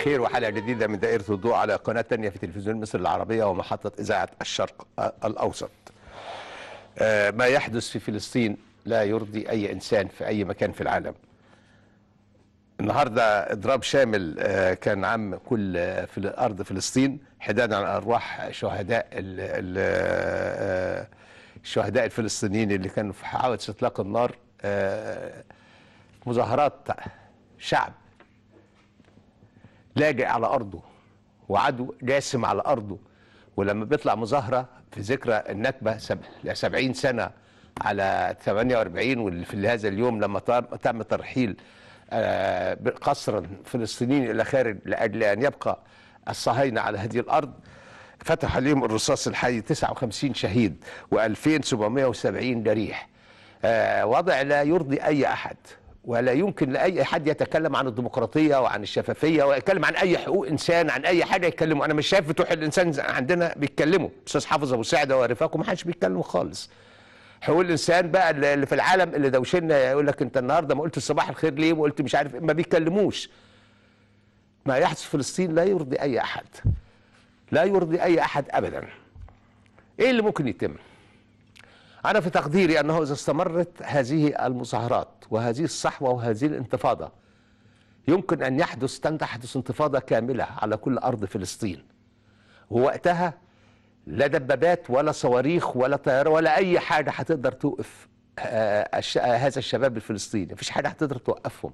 الخير وحلقه جديده من دائره الضوء على قناه تانية في تلفزيون مصر العربيه ومحطه اذاعه الشرق الاوسط. آه، ما يحدث في فلسطين لا يرضي اي انسان في اي مكان في العالم. النهارده اضراب شامل آه، كان عام كل آه، في ارض فلسطين حدادا على ارواح شهداء ال- ال- آه، الشهداء الفلسطينيين اللي كانوا في حادث اطلاق النار آه، مظاهرات شعب لاجئ على ارضه وعدو جاسم على ارضه ولما بيطلع مظاهره في ذكرى النكبه سب... 70 سنه على 48 وفي هذا اليوم لما تم تم ترحيل آه، قسرا فلسطينيين الى خارج لاجل ان يبقى الصهاينه على هذه الارض فتح عليهم الرصاص الحي 59 شهيد و2770 جريح آه، وضع لا يرضي اي احد ولا يمكن لاي حد يتكلم عن الديمقراطيه وعن الشفافيه ويتكلم عن اي حقوق انسان عن اي حاجه يتكلموا انا مش شايف فتوح الانسان عندنا بيتكلموا استاذ حافظ ابو سعده ورفاقه ما حدش بيتكلم خالص حقوق الانسان بقى اللي في العالم اللي دوشنا يقول لك انت النهارده ما قلت صباح الخير ليه وقلت مش عارف إيه، ما بيتكلموش ما يحدث في فلسطين لا يرضي اي احد لا يرضي اي احد ابدا ايه اللي ممكن يتم أنا في تقديري أنه إذا استمرت هذه المظاهرات وهذه الصحوة وهذه الانتفاضة يمكن أن يحدث تحدث انتفاضة كاملة على كل أرض فلسطين ووقتها لا دبابات ولا صواريخ ولا طيارة ولا أي حاجة هتقدر توقف آه، الش- آه، هذا الشباب الفلسطيني مفيش حاجة هتقدر توقفهم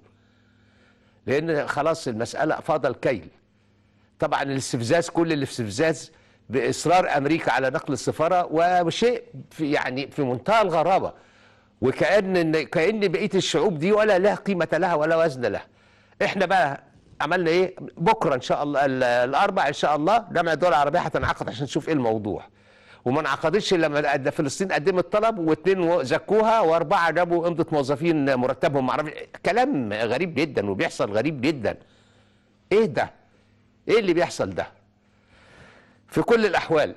لأن خلاص المسألة فاض الكيل طبعا الاستفزاز كل الاستفزاز باصرار امريكا على نقل السفاره وشيء في يعني في منتهى الغرابه وكان إن- كان بقيه الشعوب دي ولا لها قيمه لها ولا وزن لها احنا بقى عملنا ايه بكره ان شاء الله ال- الاربع ان شاء الله جامعه الدول العربيه هتنعقد عشان نشوف ايه الموضوع وما انعقدتش لما قد- فلسطين قدمت طلب واثنين زكوها واربعه جابوا امضه موظفين مرتبهم معرفش كلام غريب جدا وبيحصل غريب جدا ايه ده ايه اللي بيحصل ده في كل الاحوال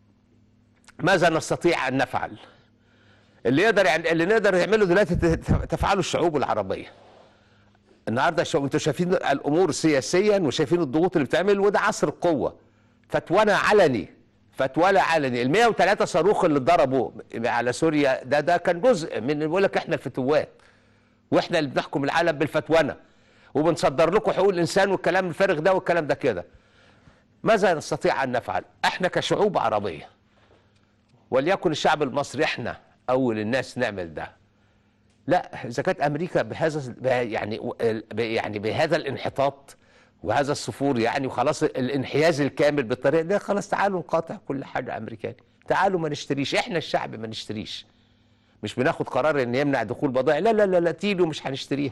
ماذا نستطيع ان نفعل اللي يقدر يعني اللي نقدر نعمله دلوقتي ت- تفعله الشعوب العربيه النهارده شو انتوا شايفين الامور سياسيا وشايفين الضغوط اللي بتعمل وده عصر القوه فتوانا علني فتوانا علني ال 103 صاروخ اللي ضربوا على سوريا ده ده كان جزء من بيقول لك احنا الفتوات واحنا اللي بنحكم العالم بالفتوانه وبنصدر لكم حقوق الانسان والكلام الفارغ ده والكلام ده كده ماذا نستطيع ان نفعل احنا كشعوب عربيه وليكن الشعب المصري احنا اول الناس نعمل ده لا اذا كانت امريكا بهذا يعني يعني بهذا الانحطاط وهذا الصفور يعني وخلاص الانحياز الكامل بالطريقه دي خلاص تعالوا نقاطع كل حاجه امريكاني تعالوا ما نشتريش احنا الشعب ما نشتريش مش بناخد قرار ان يمنع دخول بضائع لا لا لا لا تيلو مش هنشتريها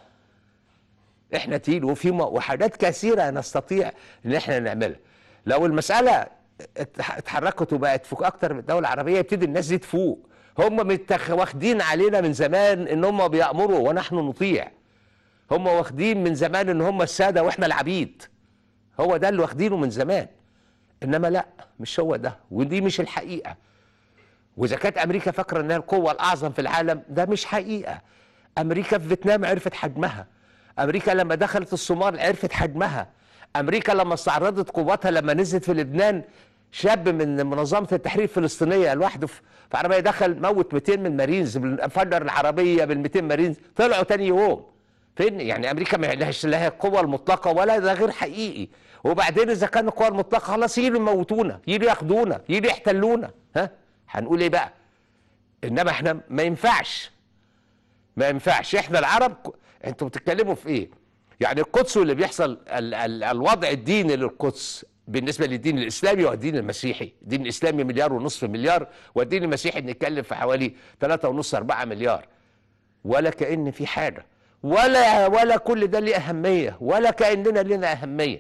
احنا تيل وفي م- وحاجات كثيره نستطيع ان احنا نعملها لو المساله اتح- اتحركت وبقت فوق اكتر من الدوله العربيه يبتدي الناس دي تفوق هم متخ... واخدين علينا من زمان ان هم بيامروا ونحن نطيع هم واخدين من زمان ان هم الساده واحنا العبيد هو ده اللي واخدينه من زمان انما لا مش هو ده ودي مش الحقيقه واذا كانت امريكا فاكره انها القوه الاعظم في العالم ده مش حقيقه امريكا في فيتنام عرفت حجمها امريكا لما دخلت الصومال عرفت حجمها امريكا لما استعرضت قوتها لما نزلت في لبنان شاب من منظمه التحرير الفلسطينيه لوحده في في عربيه دخل موت 200 من المارينز فجر العربيه بال 200 مارينز طلعوا تاني يوم فين يعني امريكا ما لهاش لها القوه المطلقه ولا ده غير حقيقي وبعدين اذا كان القوه المطلقه خلاص يجوا يموتونا يجوا ياخدونا يجوا يحتلونا ها هنقول ايه بقى انما احنا ما ينفعش ما ينفعش احنا العرب ك- انتوا بتتكلموا في ايه يعني القدس واللي بيحصل ال ال الوضع الديني للقدس بالنسبه للدين الاسلامي والدين المسيحي الدين الاسلامي مليار ونصف مليار والدين المسيحي بنتكلم في حوالي 3 ونص 4 مليار ولا كأن في حاجه ولا ولا كل ده ليه اهميه ولا كاننا لنا اهميه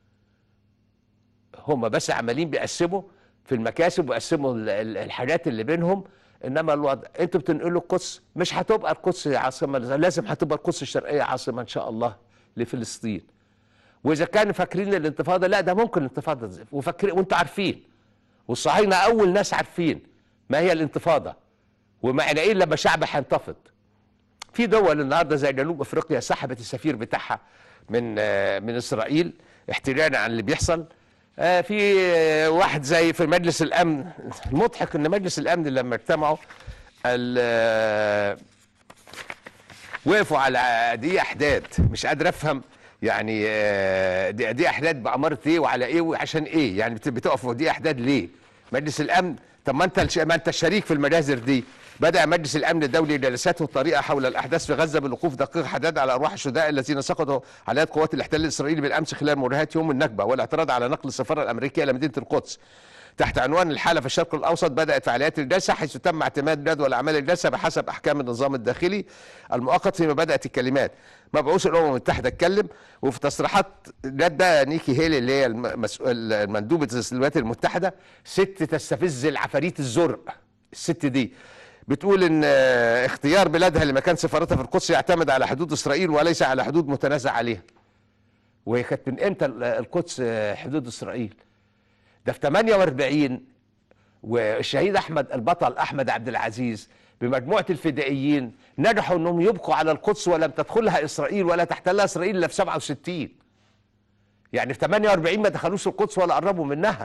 هم بس عمالين بيقسموا في المكاسب ويقسموا ال- ال- الحاجات اللي بينهم انما الوضع انتوا بتنقلوا القدس مش هتبقى القدس عاصمه لازم هتبقى القدس الشرقيه عاصمه ان شاء الله لفلسطين واذا كانوا فاكرين الانتفاضه لا ده ممكن الانتفاضه تزف. وفاكرين وانتوا عارفين والصهاينه اول ناس عارفين ما هي الانتفاضه ومعنى ايه لما شعب هينتفض في دول النهارده زي جنوب افريقيا سحبت السفير بتاعها من آه، من اسرائيل احتجاجا عن اللي بيحصل آه، في آه، واحد زي في مجلس الامن المضحك ان مجلس الامن لما اجتمعوا ال- آه، وقفوا على دي احداد مش قادر افهم يعني آه، دي, دي احداد باماره ايه وعلى ايه وعشان ايه يعني بت- بتقفوا دي احداد ليه مجلس الامن طب ما انت الش- ما انت الشريك في المجازر دي بدا مجلس الامن الدولي جلساته الطريقه حول الاحداث في غزه بالوقوف دقيق حداد على ارواح الشهداء الذين سقطوا على يد قوات الاحتلال الاسرائيلي بالامس خلال مواجهات يوم النكبه والاعتراض على نقل السفاره الامريكيه الى مدينه القدس تحت عنوان الحالة في الشرق الأوسط بدأت فعاليات الجلسة حيث تم اعتماد جدول أعمال الجلسة بحسب أحكام النظام الداخلي المؤقت فيما بدأت الكلمات مبعوث الأمم المتحدة اتكلم وفي تصريحات جت بقى نيكي هيلي اللي هي المسؤول المندوبة الولايات المتحدة ست تستفز العفاريت الزرق الست دي بتقول ان آه، اختيار بلادها لمكان سفارتها في القدس يعتمد على حدود اسرائيل وليس على حدود متنازع عليها وهي كانت من امتى ال- القدس آه، حدود اسرائيل ده في 48 والشهيد احمد البطل احمد عبد العزيز بمجموعه الفدائيين نجحوا انهم يبقوا على القدس ولم تدخلها اسرائيل ولا تحتلها اسرائيل الا في 67 يعني في 48 ما دخلوش القدس ولا قربوا منها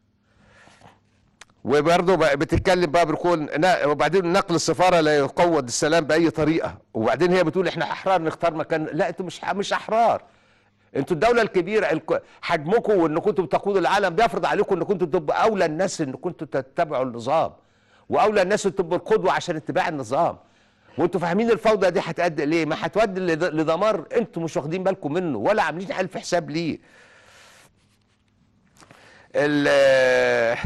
وبرضه بقى بتتكلم بقى بتقول نا- وبعدين نقل السفاره لا يقوض السلام باي طريقه وبعدين هي بتقول احنا احرار نختار مكان لا انتوا مش مش احرار انتوا الدوله الكبيره الك- حجمكم وان كنتوا بتقودوا العالم بيفرض عليكم ان كنتوا تبقوا اولى الناس ان كنتوا تتبعوا النظام واولى الناس ان تبقوا القدوه عشان اتباع النظام وانتوا فاهمين الفوضى دي هتؤدي ليه ما هتودي لد- لدمار انتوا مش واخدين بالكم منه ولا عاملين الف حساب ليه ال-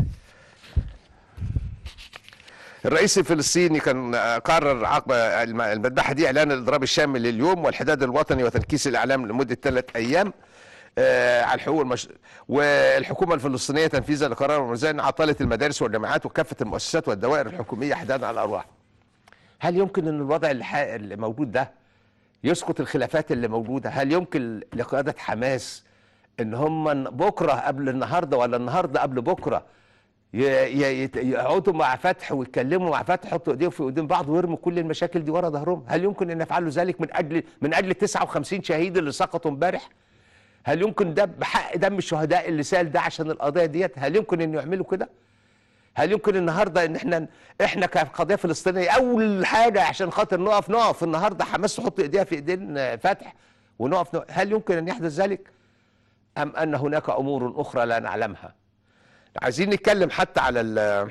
الرئيس الفلسطيني كان قرر عقب الم- المذبحه دي اعلان الاضراب الشامل لليوم والحداد الوطني وتنكيس الاعلام لمده ثلاث ايام آه، على الحقوق المش... والحكومه الفلسطينيه تنفيذا لقرار الميزان عطلت المدارس والجامعات وكافه المؤسسات والدوائر الحكوميه حدادا على الارواح. هل يمكن ان الوضع اللي, ح... اللي موجود ده يسقط الخلافات اللي موجوده؟ هل يمكن لقياده حماس ان هم بكره قبل النهارده ولا النهارده قبل بكره ي- ي- يت- يقعدوا مع فتح ويتكلموا مع فتح يحطوا ايديهم في ايدين بعض ويرموا كل المشاكل دي ورا ظهرهم هل يمكن ان يفعلوا ذلك من اجل من اجل 59 شهيد اللي سقطوا امبارح هل يمكن ده بحق دم الشهداء اللي سال ده عشان القضيه ديت هل يمكن ان يعملوا كده هل يمكن النهارده ان احنا احنا كقضيه فلسطينيه اول حاجه عشان خاطر نقف نقف النهارده حماس تحط ايديها في ايدين آه، فتح ونقف نقف. هل يمكن ان يحدث ذلك ام ان هناك امور اخرى لا نعلمها عايزين نتكلم حتى على ال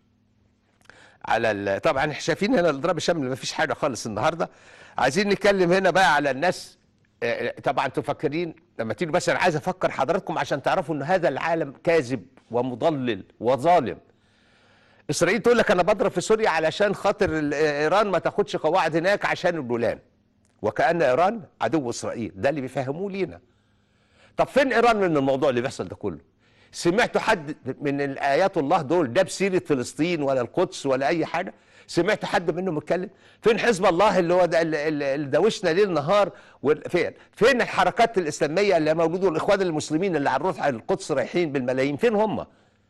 على ال طبعا احنا شايفين هنا الاضراب الشامل ما فيش حاجه خالص النهارده عايزين نتكلم هنا بقى على الناس آه، طبعا انتوا فاكرين لما تيجي بس انا عايز افكر حضراتكم عشان تعرفوا ان هذا العالم كاذب ومضلل وظالم اسرائيل تقول لك انا بضرب في سوريا علشان خاطر ال- ايران ما تاخدش قواعد هناك عشان الجولان وكان ايران عدو اسرائيل ده اللي بيفهموه لينا طب فين ايران من الموضوع اللي بيحصل ده كله سمعتوا حد من الايات الله دول جاب سيره فلسطين ولا القدس ولا اي حاجه سمعتوا حد منهم يتكلم فين حزب الله اللي هو ده اللي- اللي اللي دوشنا ليل نهار وال- فين فين الحركات الاسلاميه اللي موجوده والاخوان المسلمين اللي على الروح على القدس رايحين بالملايين فين هم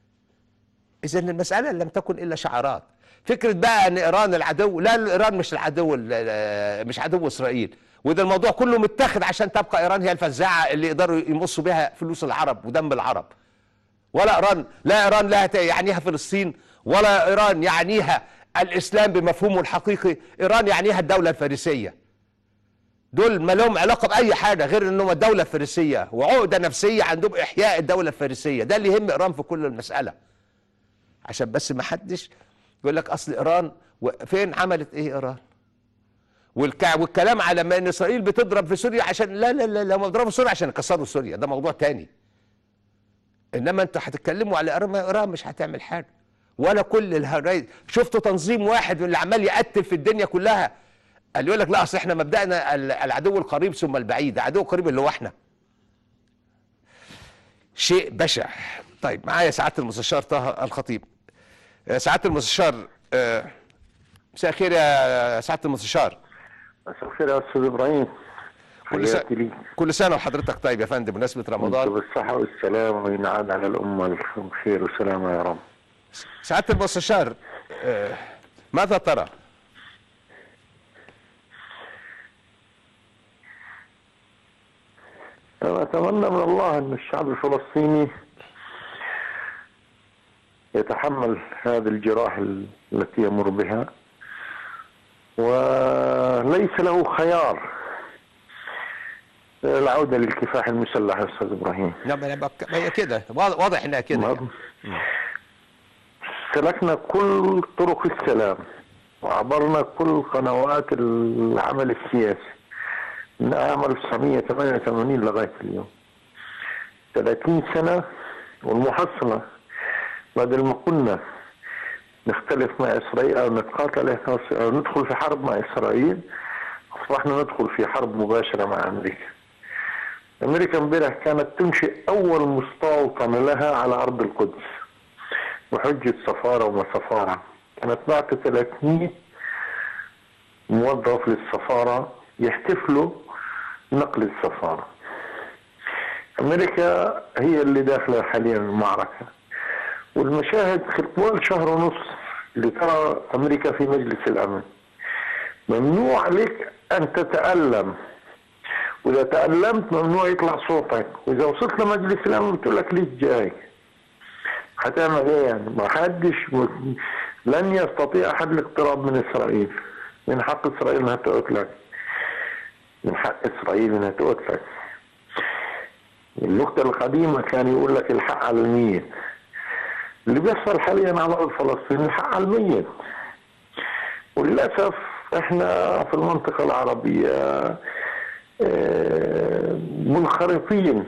اذا المساله لم تكن الا شعارات فكره بقى ان ايران العدو لا ايران مش العدو ال- مش عدو اسرائيل وده الموضوع كله متاخد عشان تبقى ايران هي الفزاعه اللي يقدروا يمصوا بها فلوس العرب ودم العرب ولا ايران لا ايران لا يعنيها فلسطين ولا ايران يعنيها الاسلام بمفهومه الحقيقي ايران يعنيها الدوله الفارسيه دول ما لهم علاقه باي حاجه غير انهم الدوله الفارسيه وعقده نفسيه عندهم احياء الدوله الفارسيه ده اللي يهم ايران في كل المساله عشان بس ما حدش يقول لك اصل ايران و- فين عملت ايه ايران والكع والكلام على ما ان اسرائيل بتضرب في سوريا عشان لا لا لا لا بيضربوا سوريا عشان يكسروا سوريا ده موضوع تاني انما انتوا هتتكلموا على ايران ما ايران مش هتعمل حاجه ولا كل الهرايد شفتوا تنظيم واحد من اللي عمال يقتل في الدنيا كلها قال يقول لك لا اصل احنا مبدانا ال- العدو القريب ثم البعيد العدو القريب اللي هو احنا شيء بشع طيب معايا سعاده المستشار طه الخطيب آه، سعاده المستشار آه، مساء الخير يا سعاده المستشار مساء الخير يا استاذ ابراهيم كل سنه حياتي ليك كل سنه وحضرتك طيب يا فندم بمناسبه وانت رمضان بالصحة والسلامة وينعاد على الأمة الخير والسلامة يا رب سعاده المستشار آه، ماذا ترى؟ أنا أتمنى من الله أن الشعب الفلسطيني يتحمل هذه الجراح التي يمر بها وليس له خيار العودة للكفاح المسلح يا أستاذ إبراهيم نعم أنا بك- هي كده واضح واضح انها كده يعني. سلكنا كل طرق السلام وعبرنا كل قنوات العمل السياسي من عام 1988 لغاية اليوم 30 سنة والمحصلة بدل ما كنا نختلف مع إسرائيل أو نتقاتل أو ندخل في حرب مع إسرائيل أصبحنا ندخل في حرب مباشرة مع أمريكا أمريكا امبارح كانت تنشئ أول مستوطن لها على أرض القدس بحجة سفارة وما سفارة كانت بعت 300 موظف للسفارة يحتفلوا نقل السفارة أمريكا هي اللي داخلة حاليا المعركة والمشاهد خلال شهر ونص اللي ترى أمريكا في مجلس الأمن ممنوع لك أن تتألم وإذا تألمت ممنوع يطلع صوتك وإذا وصلت لمجلس الأمن بتقول لك ليش جاي هتعمل ايه يعني ما حدش لن يستطيع احد الاقتراب من اسرائيل من حق اسرائيل انها تقتلك من حق اسرائيل انها تقتلك النكتة القديمة كان يقول لك الحق على الميت اللي بيحصل حاليا على ارض فلسطين الحق على الميت وللاسف احنا في المنطقة العربية آه، منخرطين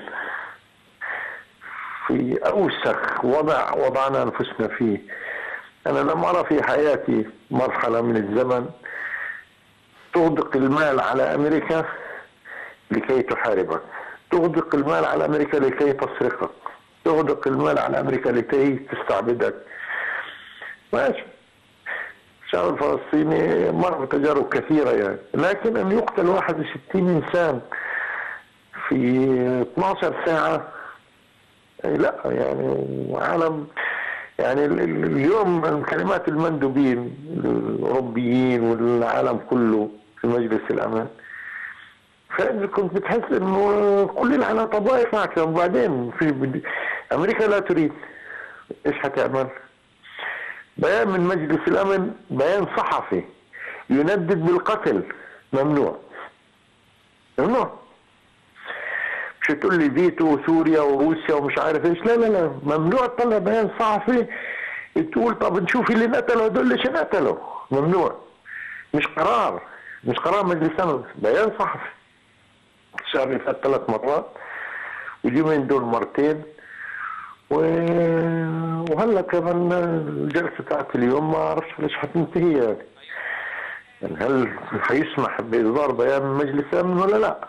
في اوسخ وضع وضعنا انفسنا فيه انا لم ارى في حياتي مرحله من الزمن تغدق المال على امريكا لكي تحاربك تغدق المال على امريكا لكي تسرقك تغدق المال على امريكا لكي تستعبدك ماشي الشعب الفلسطيني مر بتجارب كثيرة يعني لكن أن يقتل 61 إنسان في 12 ساعة أي لا يعني عالم يعني ال- ال- اليوم من كلمات المندوبين الاوروبيين والعالم كله في مجلس الامن فانت كنت بتحس انه كل العالم طبائف معك وبعدين في بدي- امريكا لا تريد ايش حتعمل؟ بيان من مجلس الامن بيان صحفي يندد بالقتل ممنوع ممنوع مش تقول لي فيتو وسوريا وروسيا ومش عارف ايش لا لا لا ممنوع تطلع بيان صحفي تقول طب نشوف اللي قتلوا هدول ليش قتلوا ممنوع مش قرار مش قرار مجلس امن بيان صحفي الشهر اللي فات ثلاث مرات واليومين دول مرتين و... وهلا كمان الجلسه تاعت اليوم ما اعرفش ليش حتنتهي يعني يعني هل حيسمح باصدار بيان من مجلس الامن ولا لا؟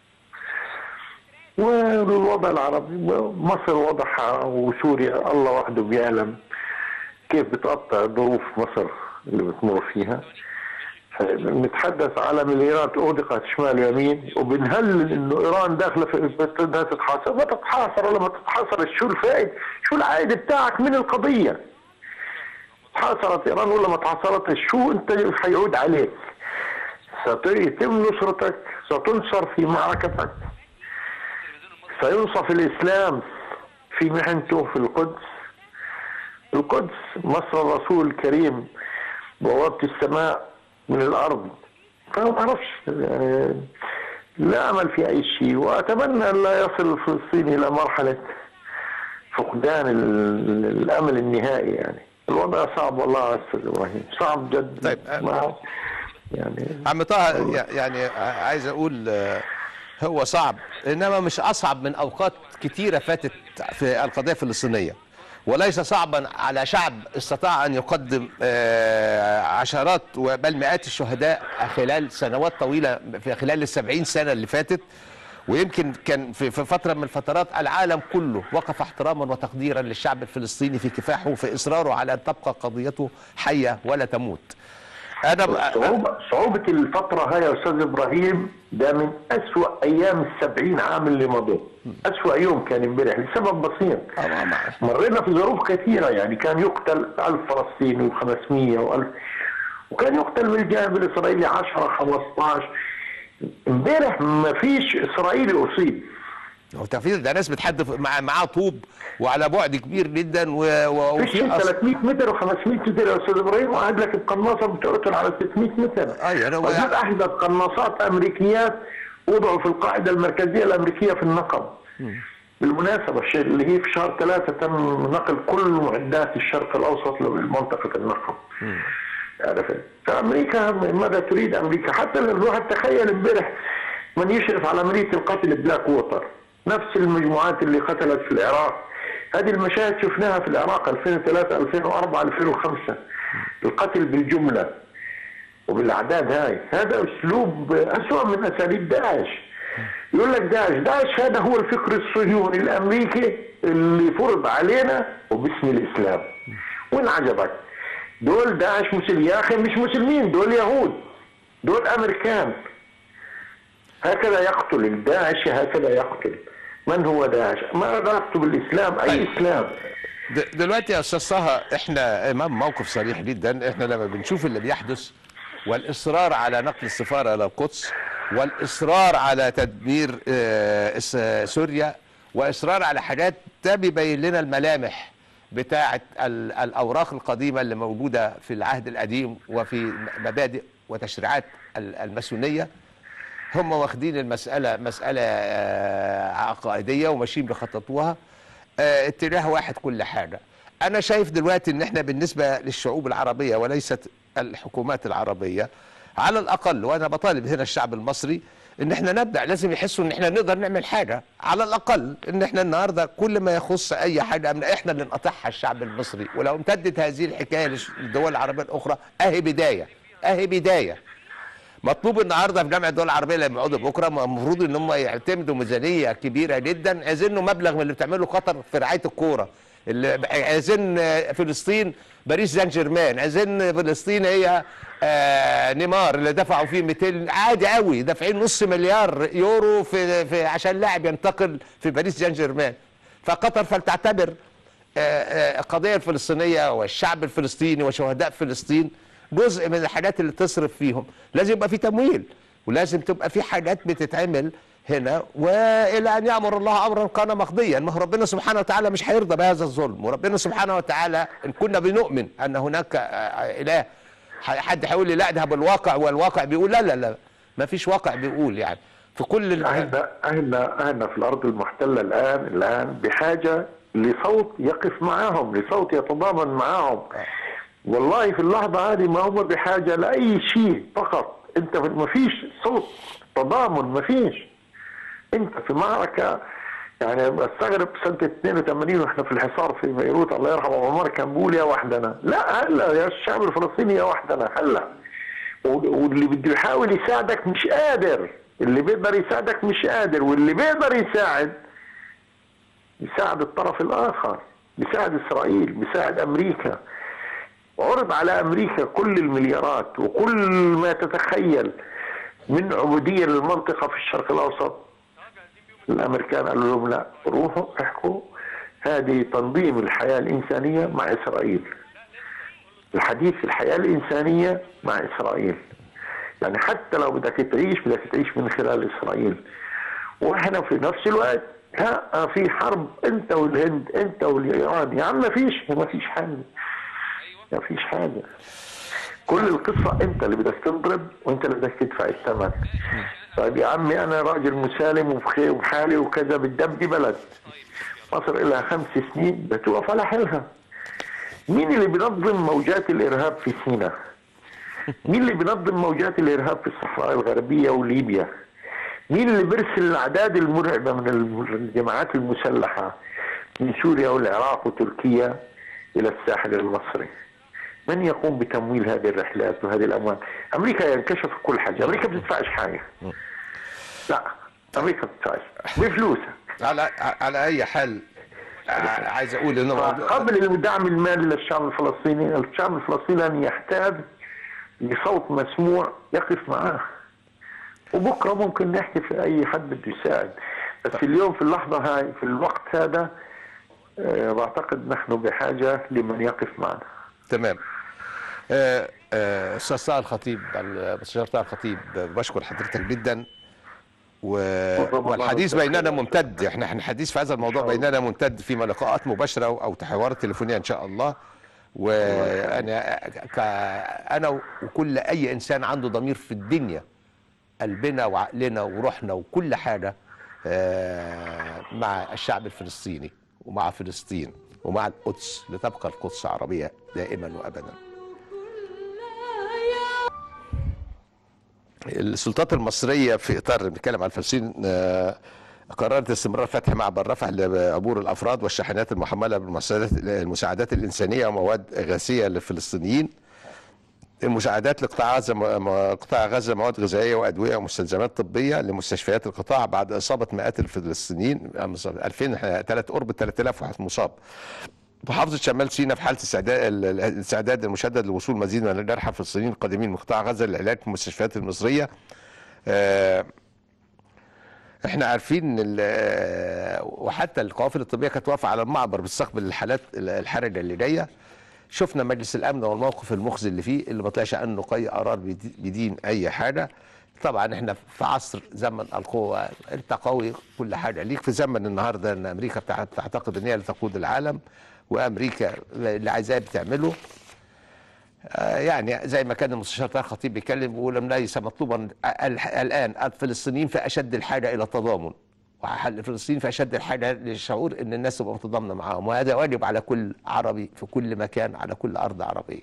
والوضع العربي مصر وضعها وسوريا الله وحده بيعلم كيف بتقطع ظروف مصر اللي بتمر فيها نتحدث على مليارات اغدقت شمال يمين وبنهلل انه ايران داخله في بدها تتحاصر ما تتحاصر ولا ما تتحاصر شو الفائد شو العائد بتاعك من القضيه تحاصرت ايران ولا ما تحاصرتش شو انت حيعود عليك سيتم نصرتك ستنصر في معركتك سينصف الإسلام في محنته في القدس القدس مصر الرسول الكريم بوابة السماء من الأرض فأنا ما أعرفش يعني لا أمل في أي شيء وأتمنى أن لا يصل الفلسطيني إلى مرحلة فقدان ال- الأمل النهائي يعني الوضع صعب والله يا أستاذ إبراهيم صعب جد طيب، ما يعني عم طه يعني عايز اقول آه، هو صعب انما مش اصعب من اوقات كتيره فاتت في القضيه الفلسطينيه وليس صعبا على شعب استطاع ان يقدم آه، عشرات بل مئات الشهداء خلال سنوات طويله في خلال السبعين سنه اللي فاتت ويمكن كان في في فتره من الفترات العالم كله وقف احتراما وتقديرا للشعب الفلسطيني في كفاحه وفي اصراره على ان تبقى قضيته حيه ولا تموت انا ب- صعوبة صعوبة الفترة هاي يا أستاذ إبراهيم ده من أسوأ أيام السبعين عام اللي مضوا أسوأ يوم كان امبارح لسبب بسيط آه، ما- ما- مرينا في ظروف كثيرة يعني كان يقتل ألف فلسطيني و500 وألف وكان يقتل من الجانب الإسرائيلي 10 15 امبارح ما فيش إسرائيلي أصيب هو تنفيذ ده ناس بتحدف مع معاه طوب وعلى بعد كبير جدا و... و... فيش وفي أص... 300 متر و500 متر يا استاذ ابراهيم وقاعد لك بقناصه بتقتل على 600 متر أيوة، أنا- وجود احدث قناصات امريكيات وضعوا في القاعده المركزيه الامريكيه في النقب بالمناسبه الشيء اللي هي في شهر ثلاثه تم نقل كل معدات الشرق الاوسط لمنطقه النقب عرفت فامريكا ماذا تريد امريكا حتى الواحد تخيل امبارح من يشرف على عمليه القتل بلاك ووتر نفس المجموعات اللي قتلت في العراق هذه المشاهد شفناها في العراق 2003 2004 2005 القتل بالجمله وبالاعداد هاي هذا اسلوب اسوء من اساليب داعش يقول لك داعش داعش هذا هو الفكر الصهيوني الامريكي اللي فرض علينا وباسم الاسلام وين عجبك دول داعش مسلم يا اخي مش مسلمين دول يهود دول امريكان هكذا يقتل الداعش هكذا يقتل من هو داعش ما علاقته بالاسلام اي طيب. اسلام د- دلوقتي يا استاذ طه احنا امام موقف صريح جدا احنا لما بنشوف اللي بيحدث والاصرار على نقل السفاره الى القدس والاصرار على تدمير آه، اس- سوريا واصرار على حاجات ده بيبين لنا الملامح بتاعه ال- الاوراق القديمه اللي موجوده في العهد القديم وفي مبادئ وتشريعات ال- الماسونيه هم واخدين المسألة مسألة آه، عقائدية وماشيين بيخططوها آه، اتجاه واحد كل حاجة أنا شايف دلوقتي إن إحنا بالنسبة للشعوب العربية وليست الحكومات العربية على الأقل وأنا بطالب هنا الشعب المصري إن إحنا نبدأ لازم يحسوا إن إحنا نقدر نعمل حاجة على الأقل إن إحنا النهاردة كل ما يخص أي حاجة من إحنا اللي نقطعها الشعب المصري ولو امتدت هذه الحكاية للدول العربية الأخرى أهي بداية أهي بداية مطلوب النهارده في جامعه الدول العربيه لما يقعدوا بكره المفروض ان هم يعتمدوا ميزانيه كبيره جدا عايزينه مبلغ من اللي بتعمله قطر في رعايه الكوره اللي عايزين آه، فلسطين باريس سان جيرمان عايزين فلسطين هي آه نيمار اللي دفعوا فيه 200 عادي قوي دافعين نص مليار يورو في, في عشان لاعب ينتقل في باريس سان جيرمان فقطر فلتعتبر آه، آه، القضية الفلسطينية والشعب الفلسطيني وشهداء فلسطين جزء من الحاجات اللي تصرف فيهم لازم يبقى في تمويل ولازم تبقى في حاجات بتتعمل هنا والى ان يامر الله امرا كان مقضيا ما هو ربنا سبحانه وتعالى مش هيرضى بهذا الظلم وربنا سبحانه وتعالى ان كنا بنؤمن ان هناك آه، آه، اله ح- حد هيقول لي لا ده بالواقع والواقع بيقول لا لا لا ما فيش واقع بيقول يعني في كل ال- احنا احنا احنا في الارض المحتله الان الان بحاجه لصوت يقف معاهم لصوت يتضامن معاهم والله في اللحظه هذه ما هم بحاجه لاي شيء فقط انت ما فيش صوت تضامن ما فيش انت في معركه يعني بستغرب سنه 82 واحنا في الحصار في بيروت الله يرحمه عمر كان بيقول يا وحدنا لا هلا يا الشعب الفلسطيني يا وحدنا هلا واللي بده يحاول يساعدك مش قادر اللي بيقدر يساعدك مش قادر واللي بيقدر يساعد يساعد الطرف الاخر بيساعد اسرائيل بيساعد امريكا عرض على امريكا كل المليارات وكل ما تتخيل من عبوديه للمنطقه في الشرق الاوسط الامريكان قالوا لهم لا روحوا احكوا هذه تنظيم الحياه الانسانيه مع اسرائيل الحديث في الحياه الانسانيه مع اسرائيل يعني حتى لو بدك تعيش بدك تعيش من خلال اسرائيل واحنا في نفس الوقت لا في حرب انت والهند انت والايران يا عم ما فيش ما فيش حاجه ما فيش حاجه كل القصه انت اللي بدك تضرب وانت اللي بدك تدفع الثمن طيب يا عمي انا راجل مسالم وبخير وبحالي وكذا بالدم دي بلد مصر لها خمس سنين بتوقف على حالها مين اللي بينظم موجات الارهاب في سيناء؟ مين اللي بينظم موجات الارهاب في الصحراء الغربيه وليبيا؟ مين اللي بيرسل الاعداد المرعبه من الجماعات المسلحه من سوريا والعراق وتركيا الى الساحل المصري؟ من يقوم بتمويل هذه الرحلات وهذه الاموال؟ امريكا ينكشف كل حاجه، امريكا ما بتدفعش حاجه. لا امريكا ما بتدفعش بفلوسها. على على اي حال ع- عايز اقول ان موضوع- قبل الدعم المالي للشعب الفلسطيني الشعب الفلسطيني يحتاج لصوت مسموع يقف معاه وبكره ممكن نحكي في اي حد بده يساعد بس اليوم في اللحظه هاي في الوقت هذا آه، بعتقد نحن بحاجه لمن يقف معنا تمام آه، آه، استاذ طه الخطيب المستشار طه الخطيب بشكر حضرتك جدا و... رمضان والحديث بخير. بيننا ممتد احنا احنا الحديث في هذا الموضوع إن شاء الله. بيننا ممتد فيما لقاءات مباشره او حوارات تليفونيه ان شاء الله وانا ك... انا وكل اي انسان عنده ضمير في الدنيا قلبنا وعقلنا وروحنا وكل حاجه آه، مع الشعب الفلسطيني ومع فلسطين ومع القدس لتبقى القدس عربيه دائما وابدا السلطات المصريه في اطار بنتكلم عن فلسطين آه، قررت استمرار فتح معبر رفح لعبور الافراد والشاحنات المحمله بالمساعدات المساعدات الانسانيه ومواد غازيه للفلسطينيين المساعدات لقطاع غزه م- قطاع غزه مواد غذائيه وادويه ومستلزمات طبيه لمستشفيات القطاع بعد اصابه مئات الفلسطينيين 2000 ثلاث قرب 3000 واحد مصاب محافظة شمال سيناء في حالة استعداد ال- الاستعداد المشدد لوصول مزيد من الجرحى الفلسطينيين القادمين من قطاع غزة للعلاج في المستشفيات المصرية. آه، احنا عارفين ان ال- آه، وحتى القوافل الطبية كانت واقفة على المعبر بتستقبل الحالات الحرجة اللي جاية. شفنا مجلس الامن والموقف المخزي اللي فيه اللي ما طلعش عنه اي قرار بدي- بدين اي حاجه طبعا احنا في عصر زمن القوه انت قوي كل حاجه ليك في زمن النهارده ان امريكا بتع- بتعتقد ان هي اللي تقود العالم وامريكا اللي عايزاه بتعمله آه، يعني زي ما كان المستشار طارق خطيب بيتكلم بيقول ليس مطلوبا ال- الان الفلسطينيين في اشد الحاجه الى التضامن الفلسطينيين في اشد الحاجه للشعور ان الناس تبقى متضامنه معاهم وهذا واجب على كل عربي في كل مكان على كل ارض عربيه.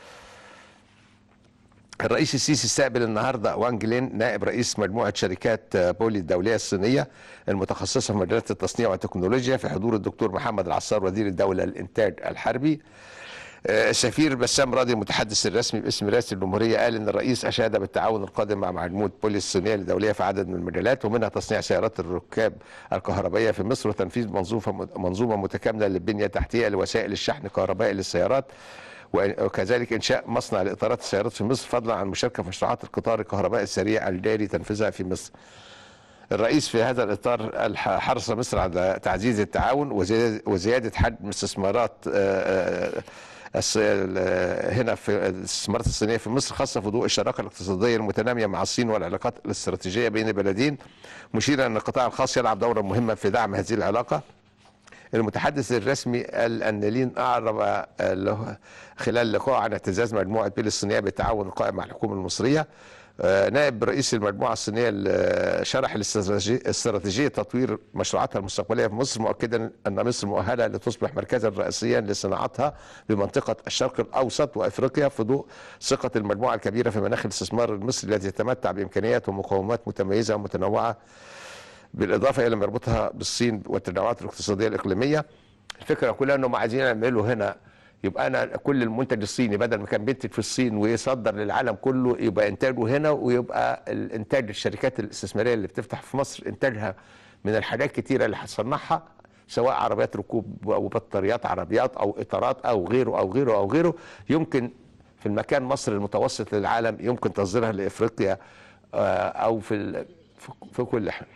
الرئيس السيسي استقبل النهارده وان جلين نائب رئيس مجموعه شركات بولي الدوليه الصينيه المتخصصه في مجالات التصنيع والتكنولوجيا في حضور الدكتور محمد العصار وزير الدوله للانتاج الحربي. آه، السفير بسام راضي المتحدث الرسمي باسم رئاسه الجمهوريه قال ان الرئيس اشاد بالتعاون القادم مع مجموعه بولي الصينيه الدوليه في عدد من المجالات ومنها تصنيع سيارات الركاب الكهربائيه في مصر وتنفيذ منظومه منظومه متكامله للبنيه التحتيه لوسائل الشحن الكهربائي للسيارات وكذلك انشاء مصنع لاطارات السيارات في مصر فضلا عن المشاركه في مشروعات القطار الكهربائي السريع الجاري تنفيذها في مصر. الرئيس في هذا الاطار الح- حرص مصر على تعزيز التعاون وزياده وزياده حجم الاستثمارات آه، آه، الص- ال- هنا في الاستثمارات الصينيه في مصر خاصه في ضوء الشراكه الاقتصاديه المتناميه مع الصين والعلاقات الاستراتيجيه بين البلدين مشيرا ان القطاع الخاص يلعب دورا مهما في دعم هذه العلاقه المتحدث الرسمي قال ان لين اعرب آه، له خلال لقاء عن اعتزاز مجموعه بيل الصينيه بالتعاون القائم مع الحكومه المصريه آه، نائب رئيس المجموعه الصينيه ال- شرح الاستراتيجي- استراتيجيه تطوير مشروعاتها المستقبليه في مصر مؤكدا ان مصر مؤهله لتصبح مركزا رئيسيا لصناعتها بمنطقه الشرق الاوسط وافريقيا في ضوء ثقه المجموعه الكبيره في مناخ الاستثمار المصري الذي يتمتع بامكانيات ومقومات متميزه ومتنوعه بالاضافه الى ما يربطها بالصين والتنوعات الاقتصاديه الاقليميه الفكره كلها انهم عايزين يعملوا هنا يبقى انا كل المنتج الصيني بدل ما كان بينتج في الصين ويصدر للعالم كله يبقى انتاجه هنا ويبقى الانتاج الشركات الاستثماريه اللي بتفتح في مصر انتاجها من الحاجات كتيره اللي هتصنعها سواء عربيات ركوب او بطاريات عربيات او اطارات او غيره او غيره او غيره يمكن في المكان مصر المتوسط للعالم يمكن تصديرها لافريقيا آه، او في ال- في- في كل حاجه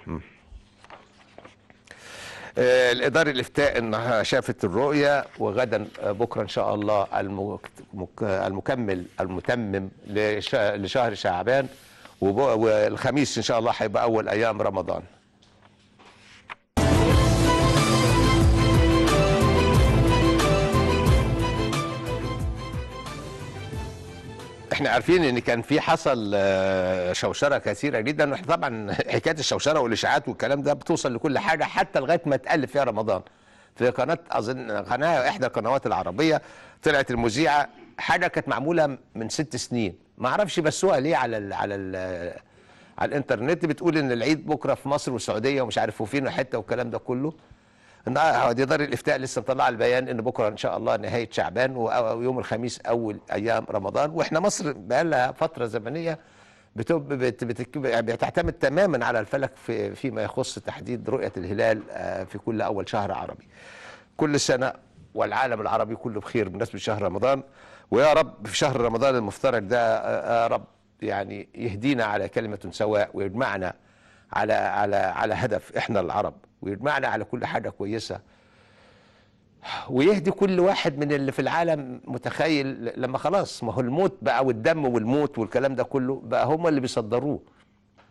آه، الإدارة الإفتاء إنها شافت الرؤية وغدا آه، بكرة إن شاء الله المك- مك- المكمل المتمم لش- لشهر شعبان وب- والخميس إن شاء الله هيبقى أول أيام رمضان احنا عارفين ان كان في حصل آه، شوشره كثيره جدا واحنا طبعا حكايه الشوشره والاشاعات والكلام ده بتوصل لكل حاجه حتى لغايه ما تقلب فيها رمضان في قناه اظن قناه احدى القنوات العربيه طلعت المذيعه حاجه كانت معموله من ست سنين ما اعرفش بسوها ليه على ال على ال على الانترنت بتقول ان العيد بكره في مصر والسعوديه ومش عارف وفين وحته والكلام ده كله النهارده دي دار الافتاء لسه مطلعه البيان ان بكره ان شاء الله نهايه شعبان و- ويوم الخميس اول ايام رمضان واحنا مصر بقى لها فتره زمنيه بتب بت بت بتعتمد تماما على الفلك في فيما يخص تحديد رؤيه الهلال آه، في كل اول شهر عربي. كل سنه والعالم العربي كله بخير بمناسبه شهر رمضان ويا رب في شهر رمضان المفترج ده آه، يا رب يعني يهدينا على كلمه سواء ويجمعنا على على على هدف احنا العرب ويجمعنا على كل حاجه كويسه ويهدي كل واحد من اللي في العالم متخيل لما خلاص ما هو الموت بقى والدم والموت والكلام ده كله بقى هم اللي بيصدروه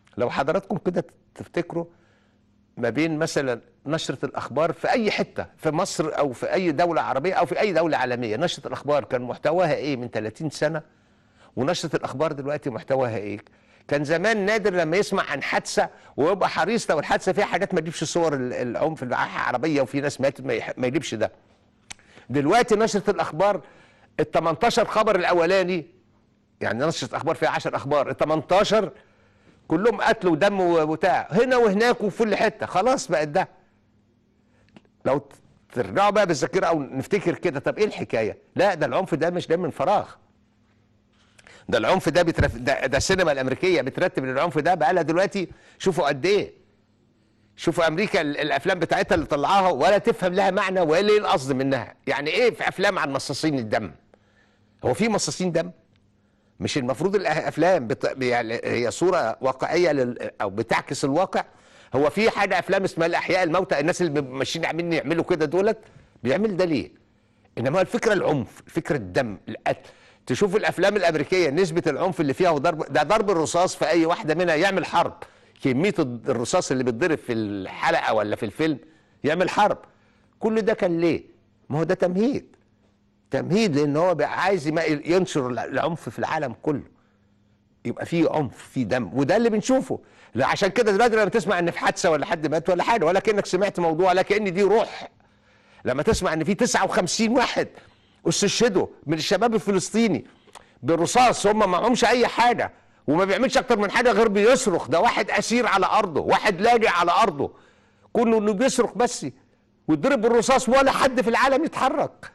لو حضراتكم كده تفتكروا ما بين مثلا نشرة الأخبار في أي حتة في مصر أو في أي دولة عربية أو في أي دولة عالمية نشرة الأخبار كان محتواها إيه من 30 سنة ونشرة الأخبار دلوقتي محتواها إيه كان زمان نادر لما يسمع عن حادثة ويبقى حريص لو الحادثة فيها حاجات ما تجيبش صور ال- العنف العربية وفي ناس ماتت ما يح- ما يجيبش ده دلوقتي نشرة الأخبار ال 18 خبر الأولاني يعني نشرة أخبار فيها 10 أخبار ال 18 كلهم قتل ودم وبتاع هنا وهناك وفي كل حته خلاص بقت ده لو ت- ترجعوا بقى بالذاكره او نفتكر كده طب ايه الحكايه لا ده العنف ده مش ده من فراغ ده العنف ده بترف... ده, ده السينما الامريكيه بترتب العنف ده بقى لها دلوقتي شوفوا قد ايه شوفوا امريكا ال- الافلام بتاعتها اللي طلعوها ولا تفهم لها معنى ولا ايه القصد منها يعني ايه في افلام عن مصاصين الدم هو في مصاصين دم مش المفروض الافلام بت... يعني هي صوره واقعيه لل... او بتعكس الواقع هو في حاجه افلام اسمها الاحياء الموتى الناس اللي بيبقوا ماشيين عاملين يعملوا كده دولت بيعمل ده ليه انما الفكره العنف الفكره الدم القتل تشوف الافلام الامريكيه نسبه العنف اللي فيها وضرب ده ضرب الرصاص في اي واحده منها يعمل حرب كميه الرصاص اللي بيتضرب في الحلقه ولا في الفيلم يعمل حرب كل ده كان ليه ما هو ده تمهيد تمهيد لان هو بقى عايز يم- ينشر العنف في العالم كله يبقى في عنف في دم وده اللي بنشوفه لا عشان كده دلوقتي لما تسمع ان في حادثه ولا حد مات ولا حاجه ولا كانك سمعت موضوع ولا كان دي روح لما تسمع ان في 59 واحد استشهدوا من الشباب الفلسطيني بالرصاص هم ما معهمش اي حاجه وما بيعملش اكتر من حاجه غير بيصرخ ده واحد اسير على ارضه واحد لاجئ على ارضه كونه انه بيصرخ بس ويضرب بالرصاص ولا حد في العالم يتحرك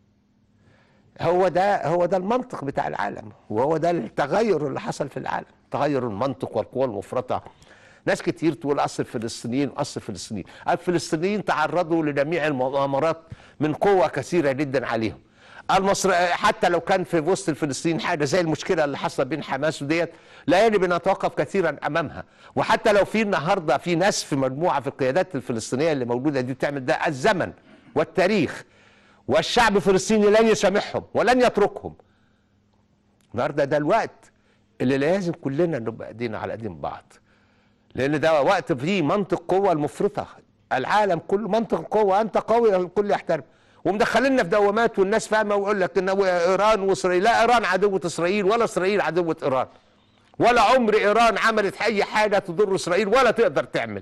هو ده هو ده المنطق بتاع العالم وهو ده التغير اللي حصل في العالم تغير المنطق والقوى المفرطه ناس كتير تقول اصل الفلسطينيين اصل الفلسطينيين الفلسطينيين تعرضوا لجميع المؤامرات من قوة كثيرة جدا عليهم المصر حتى لو كان في وسط الفلسطينيين حاجه زي المشكله اللي حصلت بين حماس وديت لا يجب ان نتوقف كثيرا امامها وحتى لو في النهارده في ناس في مجموعه في القيادات الفلسطينيه اللي موجوده دي بتعمل ده الزمن والتاريخ والشعب الفلسطيني لن يسامحهم ولن يتركهم النهارده ده الوقت اللي لازم كلنا نبقى ايدينا على ايدين بعض لان ده وقت فيه منطق قوه المفرطه العالم كله منطق القوه انت قوي الكل يحترم ومدخليننا في دوامات والناس فاهمه ويقول لك ان ايران واسرائيل لا ايران عدوه اسرائيل ولا اسرائيل عدوه ايران ولا عمر ايران عملت اي حاجه تضر اسرائيل ولا تقدر تعمل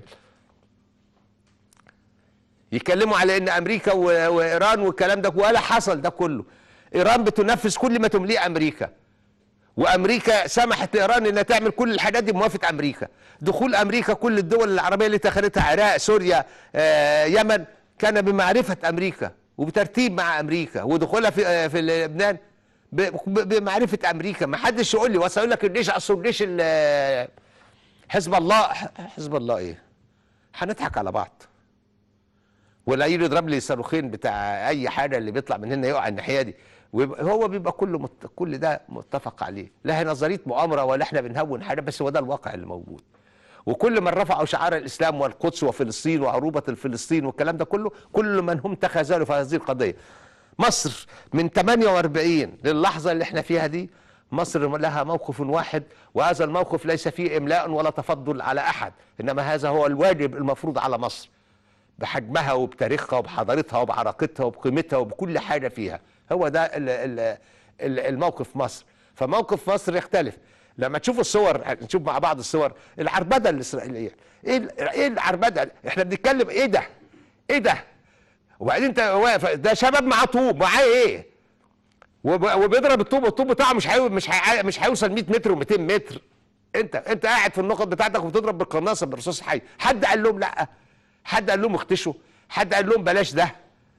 يتكلموا على ان امريكا و- وايران والكلام ده ولا حصل ده كله ايران بتنفذ كل ما تمليه امريكا وامريكا سمحت لايران انها تعمل كل الحاجات دي بموافقه امريكا دخول امريكا كل الدول العربيه اللي اتخذتها العراق سوريا آه، يمن كان بمعرفه امريكا وبترتيب مع امريكا ودخولها في آه، في لبنان ب- ب- بمعرفه امريكا ما حدش يقول لي وصل يقول لك الجيش اصل الجيش ال- حزب الله حزب الله ايه هنضحك على بعض ولا يجي يضرب لي صاروخين بتاع اي حاجه اللي بيطلع من هنا يقع الناحيه دي ويبقى هو بيبقى كله مت... كل ده متفق عليه لا هي نظريه مؤامره ولا احنا بنهون حاجه بس هو ده الواقع اللي موجود وكل من رفعوا شعار الاسلام والقدس وفلسطين وعروبه الفلسطين والكلام ده كله كل من هم تخاذلوا في هذه القضيه مصر من 48 للحظه اللي احنا فيها دي مصر لها موقف واحد وهذا الموقف ليس فيه املاء ولا تفضل على احد انما هذا هو الواجب المفروض على مصر بحجمها وبتاريخها وبحضارتها وبعراقتها وبقيمتها وبكل حاجه فيها هو ده ال- ال- ال- الموقف مصر فموقف مصر يختلف لما تشوفوا الصور نشوف مع بعض الصور العربده الاسرائيليه ايه ال- ايه العربده احنا بنتكلم ايه ده ايه ده وبعدين انت واقف ده شباب معاه طوب معاه ايه وب- وبيضرب الطوب الطوب بتاعه مش هيو مش هي مش هيوصل 100 متر و200 متر انت انت قاعد في النقط بتاعتك وبتضرب بالقناصه بالرصاص حي حد قال لهم لا حد قال لهم اختشوا حد قال لهم بلاش ده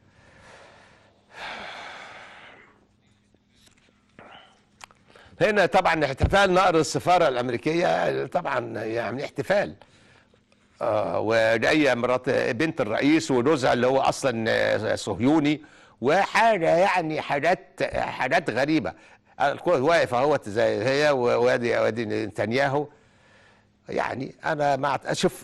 هنا طبعا احتفال نقر السفاره الامريكيه طبعا يعني احتفال آه وجايه مرات بنت الرئيس وجوزها اللي هو اصلا آه، صهيوني وحاجه يعني حاجات حاجات غريبه الكل واقف اهوت زي هي وادي وادي نتنياهو يعني انا مع اشوف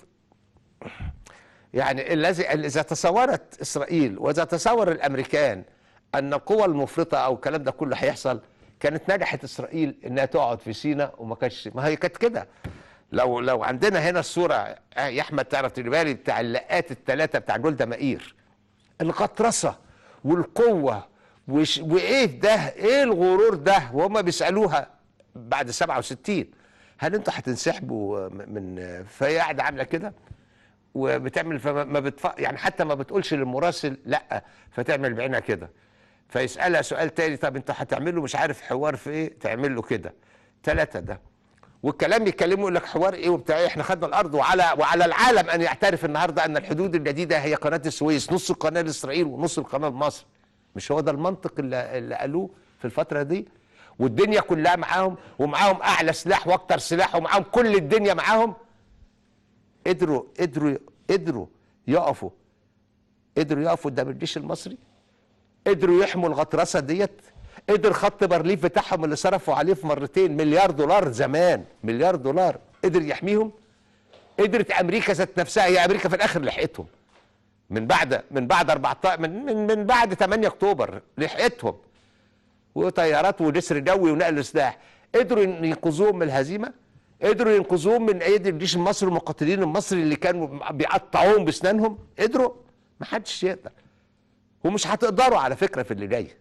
يعني الذي اذا تصورت اسرائيل واذا تصور الامريكان ان القوى المفرطه او الكلام ده كله هيحصل كانت نجحت اسرائيل انها تقعد في سيناء وما كانش ما هي كانت كده لو لو عندنا هنا الصوره آه، يا احمد تعرف تجيبها لي بتاع اللقات الثلاثه بتاع جولدا مائير الغطرسه والقوه وش وايه ده ايه الغرور ده وهم بيسالوها بعد 67 هل انتوا هتنسحبوا من فهي قاعده عامله كده وبتعمل فما ما بتف... يعني حتى ما بتقولش للمراسل لا فتعمل بعينها كده فيسالها سؤال تاني طب انتوا هتعملوا مش عارف حوار في ايه تعمل له كده ثلاثه ده والكلام يتكلموا يقول لك حوار ايه وبتاع ايه احنا خدنا الارض وعلى وعلى العالم ان يعترف النهارده ان الحدود الجديده هي قناه السويس نص القناه لاسرائيل ونص القناه لمصر مش هو ده المنطق اللي, اللي قالوه في الفتره دي والدنيا كلها معاهم ومعاهم اعلى سلاح واكتر سلاح ومعاهم كل الدنيا معاهم قدروا قدروا قدروا يقفوا قدروا يقفوا قدام الجيش المصري قدروا يحموا الغطرسه ديت قدر خط بارليف بتاعهم اللي صرفوا عليه في مرتين مليار دولار زمان مليار دولار قدر يحميهم قدرت امريكا ذات نفسها هي امريكا في الاخر لحقتهم من بعد من بعد 14 من من, من بعد 8 اكتوبر لحقتهم وطيارات ونسر جوي ونقل سلاح قدروا ينقذوهم من الهزيمه قدروا ينقذوهم من ايدي الجيش المصري والمقاتلين المصري اللي كانوا بيقطعوهم باسنانهم قدروا ما حدش يقدر ومش هتقدروا على فكره في اللي جاي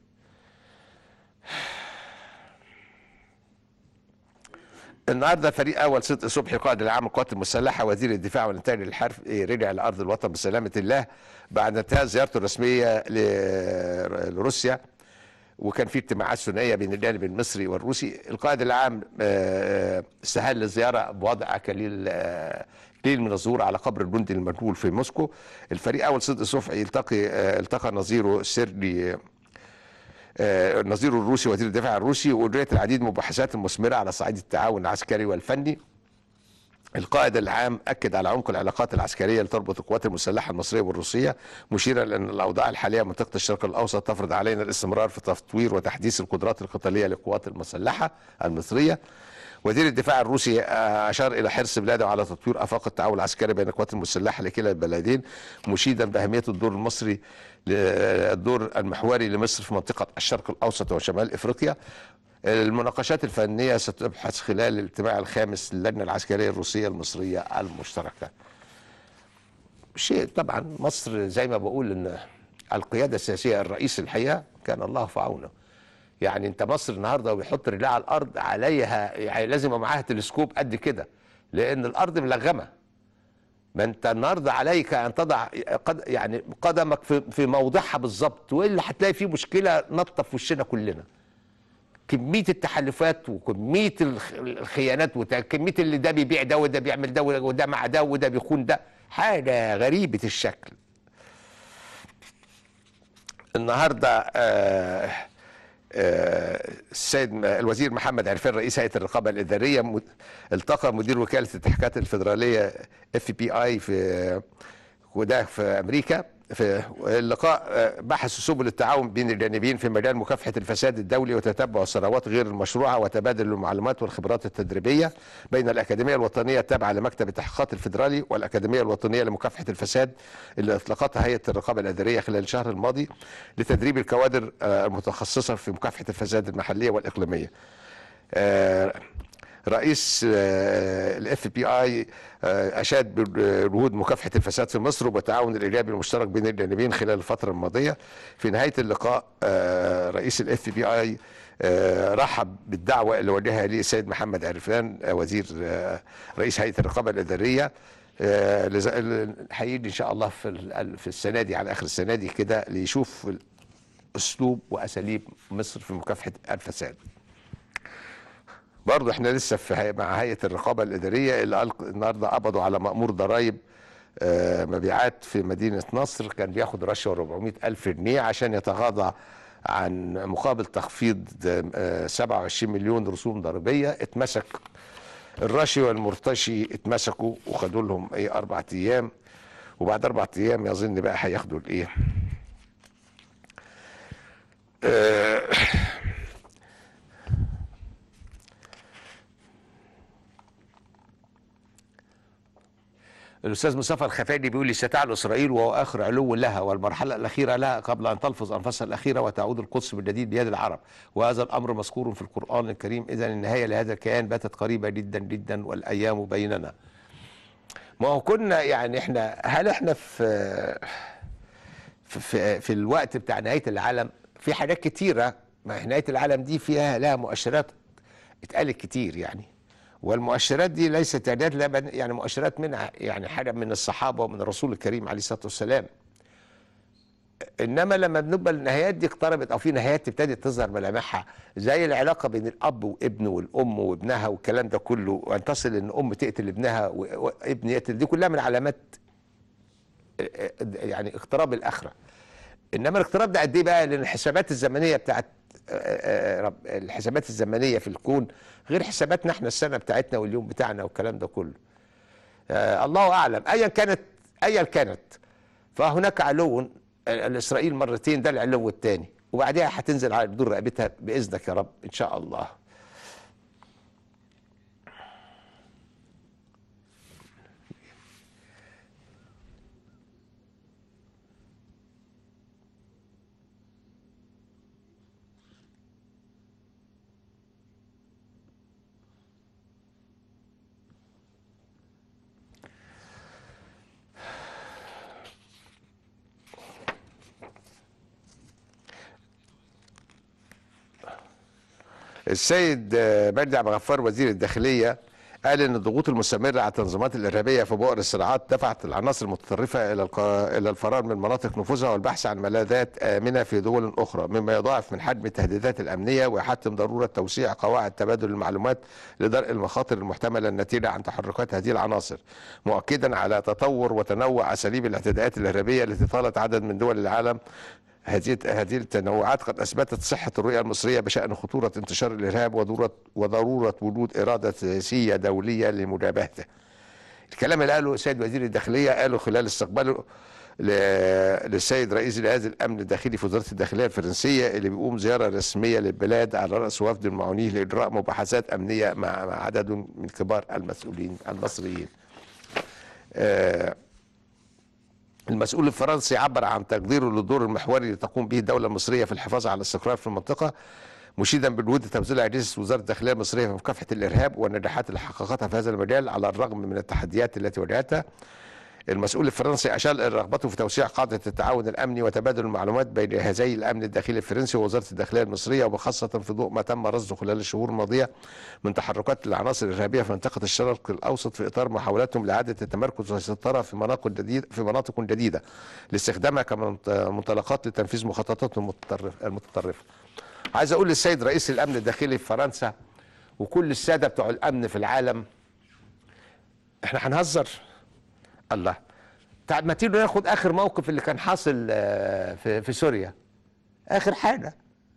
النهارده فريق اول صدق صبحي قائد العام القوات المسلحه وزير الدفاع والانتاج للحرب إيه، رجع لارض الوطن بسلامه الله بعد انتهاء زيارته الرسميه ل- لروسيا وكان في اجتماعات ثنائيه بين الجانب المصري والروسي القائد العام آه، استهل الزياره بوضع اكاليل آه، اكليل من الزهور على قبر الجندي المجهول في موسكو الفريق اول صدق صبحي يلتقي آه، التقى نظيره سيرجي آه، النظير الروسي وزير الدفاع الروسي واجريت العديد من المباحثات المثمره على صعيد التعاون العسكري والفني القائد العام اكد على عمق العلاقات العسكريه اللي تربط القوات المسلحه المصريه والروسيه مشيرا لان الاوضاع الحاليه في منطقه الشرق الاوسط تفرض علينا الاستمرار في تطوير وتحديث القدرات القتاليه للقوات المسلحه المصريه وزير الدفاع الروسي آه، اشار الى حرص بلاده على تطوير افاق التعاون العسكري بين القوات المسلحه لكلا البلدين مشيدا باهميه الدور المصري ل- الدور المحوري لمصر في منطقه الشرق الاوسط وشمال افريقيا المناقشات الفنيه ستبحث خلال الاجتماع الخامس للجنه العسكريه الروسيه المصريه المشتركه شيء طبعا مصر زي ما بقول ان القياده السياسيه الرئيس الحقيقه كان الله في عونه يعني انت مصر النهارده وبيحط رجلها على الارض عليها يعني لازم يبقى معاها تلسكوب قد كده لان الارض ملغمه ما انت النهارده عليك ان تضع قد يعني قدمك في في موضعها بالظبط والا هتلاقي في مشكله نطه في وشنا كلنا كميه التحالفات وكميه الخ- الخيانات وكميه اللي ده بيبيع ده وده بيعمل ده وده مع ده وده بيخون ده حاجه غريبه الشكل النهارده آه آه، السيد م- الوزير محمد عرفان رئيس هيئه الرقابه الاداريه م- التقى مدير وكاله التحقيقات الفدراليه اف بي اي في وده في امريكا في اللقاء آه، بحثوا سبل التعاون بين الجانبين في مجال مكافحه الفساد الدولي وتتبع الثروات غير المشروعه وتبادل المعلومات والخبرات التدريبيه بين الاكاديميه الوطنيه التابعه لمكتب التحقيقات الفدرالي والاكاديميه الوطنيه لمكافحه الفساد اللي اطلقتها هيئه الرقابه الاداريه خلال الشهر الماضي لتدريب الكوادر آه، المتخصصه في مكافحه الفساد المحليه والاقليميه. آه، رئيس الاف بي اي اشاد بجهود مكافحه الفساد في مصر وبالتعاون الايجابي المشترك بين الجانبين خلال الفتره الماضيه في نهايه اللقاء آه، رئيس الاف بي اي رحب بالدعوه اللي وجهها لي السيد محمد عرفان آه، وزير آه، رئيس هيئه الرقابه الاداريه آه، لز- ال- هيجي ان شاء الله في ال- في السنه دي على اخر السنه دي كده ليشوف اسلوب واساليب مصر في مكافحه الفساد برضه احنا لسه في هي- مع هيئه الرقابه الاداريه اللي ألق- النهارده قبضوا على مامور ضرائب آه، مبيعات في مدينه نصر كان بياخد رشوه 400 الف جنيه عشان يتغاضى عن مقابل تخفيض آه، 27 مليون رسوم ضريبيه اتمسك الراشي والمرتشي اتمسكوا وخدوا لهم ايه اربع ايام وبعد اربع ايام يظن بقى هياخدوا الايه آه، الاستاذ مصطفى الخفاجي بيقول لي ستعلو اسرائيل وهو اخر علو لها والمرحله الاخيره لها قبل ان تلفظ انفاسها الاخيره وتعود القدس من جديد بيد العرب وهذا الامر مذكور في القران الكريم اذا النهايه لهذا الكيان باتت قريبه جدا جدا والايام بيننا ما هو كنا يعني احنا هل احنا في في, في, في الوقت بتاع نهايه العالم في حاجات كتيره ما نهايه العالم دي فيها لها مؤشرات اتقالت كتير يعني والمؤشرات دي ليست تعداد لا بل- يعني مؤشرات منها يعني حاجه من الصحابه ومن الرسول الكريم عليه الصلاه والسلام انما لما بنبقى النهايات دي اقتربت او في نهايات ابتدت تظهر ملامحها زي العلاقه بين الاب وابنه والام وابنها والكلام ده كله وان تصل ان ام تقتل ابنها و- وابن يقتل دي كلها من علامات اه، اه، يعني اقتراب الاخره انما الاقتراب ده قد ايه بقى لان الحسابات الزمنيه بتاعت اه، اه، رب- الحسابات الزمنيه في الكون غير حساباتنا احنا السنه بتاعتنا واليوم بتاعنا والكلام ده كله آه الله اعلم ايا كانت ايا كانت فهناك علو الاسرائيل مرتين ده العلو الثاني وبعدها هتنزل على بدون رقبتها باذنك يا رب ان شاء الله السيد آه، مجدي عبد الغفار وزير الداخليه قال ان الضغوط المستمره على التنظيمات الارهابيه في بؤر الصراعات دفعت العناصر المتطرفه الى الق- الى الفرار من مناطق نفوذها والبحث عن ملاذات امنه في دول اخرى مما يضاعف من حجم التهديدات الامنيه ويحتم ضروره توسيع قواعد تبادل المعلومات لدرء المخاطر المحتمله الناتجه عن تحركات هذه العناصر مؤكدا على تطور وتنوع اساليب الاعتداءات الارهابيه التي طالت عدد من دول العالم هذه هذه التنوعات قد اثبتت صحه الرؤيه المصريه بشان خطوره انتشار الارهاب وضروره وضروره وجود اراده سياسيه دوليه لمجابهته. الكلام اللي قاله سيد وزير الداخليه قاله خلال استقباله ل- للسيد رئيس جهاز الامن الداخلي في وزاره الداخليه الفرنسيه اللي بيقوم زياره رسميه للبلاد على راس وفد معونيه لاجراء مباحثات امنيه مع مع عدد من كبار المسؤولين المصريين. آه المسؤول الفرنسي عبر عن تقديره للدور المحوري اللي تقوم به الدوله المصريه في الحفاظ على الاستقرار في المنطقه مشيدا بجهود تبذيل اجهزه وزاره الداخليه المصريه في مكافحه الارهاب والنجاحات اللي حققتها في هذا المجال على الرغم من التحديات التي واجهتها المسؤول الفرنسي اشار الى رغبته في توسيع قاعده التعاون الامني وتبادل المعلومات بين جهازي الامن الداخلي الفرنسي ووزاره الداخليه المصريه وخاصه في ضوء ما تم رصده خلال الشهور الماضيه من تحركات العناصر الارهابيه في منطقه الشرق الاوسط في اطار محاولاتهم لاعاده التمركز والسيطره في مناطق جديده في مناطق جديده لاستخدامها كمنطلقات لتنفيذ مخططاتهم المتطرف- المتطرفه. عايز اقول للسيد رئيس الامن الداخلي في فرنسا وكل الساده بتوع الامن في العالم احنا هنهزر الله تعال ما تيجي ناخد اخر موقف اللي كان حاصل آه، في في سوريا اخر حاجه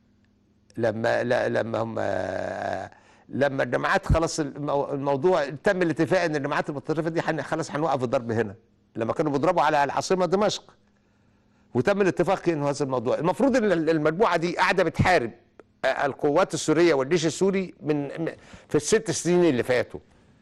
لما لا- لما هم آه، لما الجماعات خلاص المو- الموضوع تم الاتفاق ان الجماعات المتطرفه دي حن- خلاص هنوقف الضرب هنا لما كانوا بيضربوا على العاصمه دمشق وتم الاتفاق انه هذا الموضوع المفروض ان المجموعه دي قاعده بتحارب آه، القوات السوريه والجيش السوري من من- في الست سنين اللي فاتوا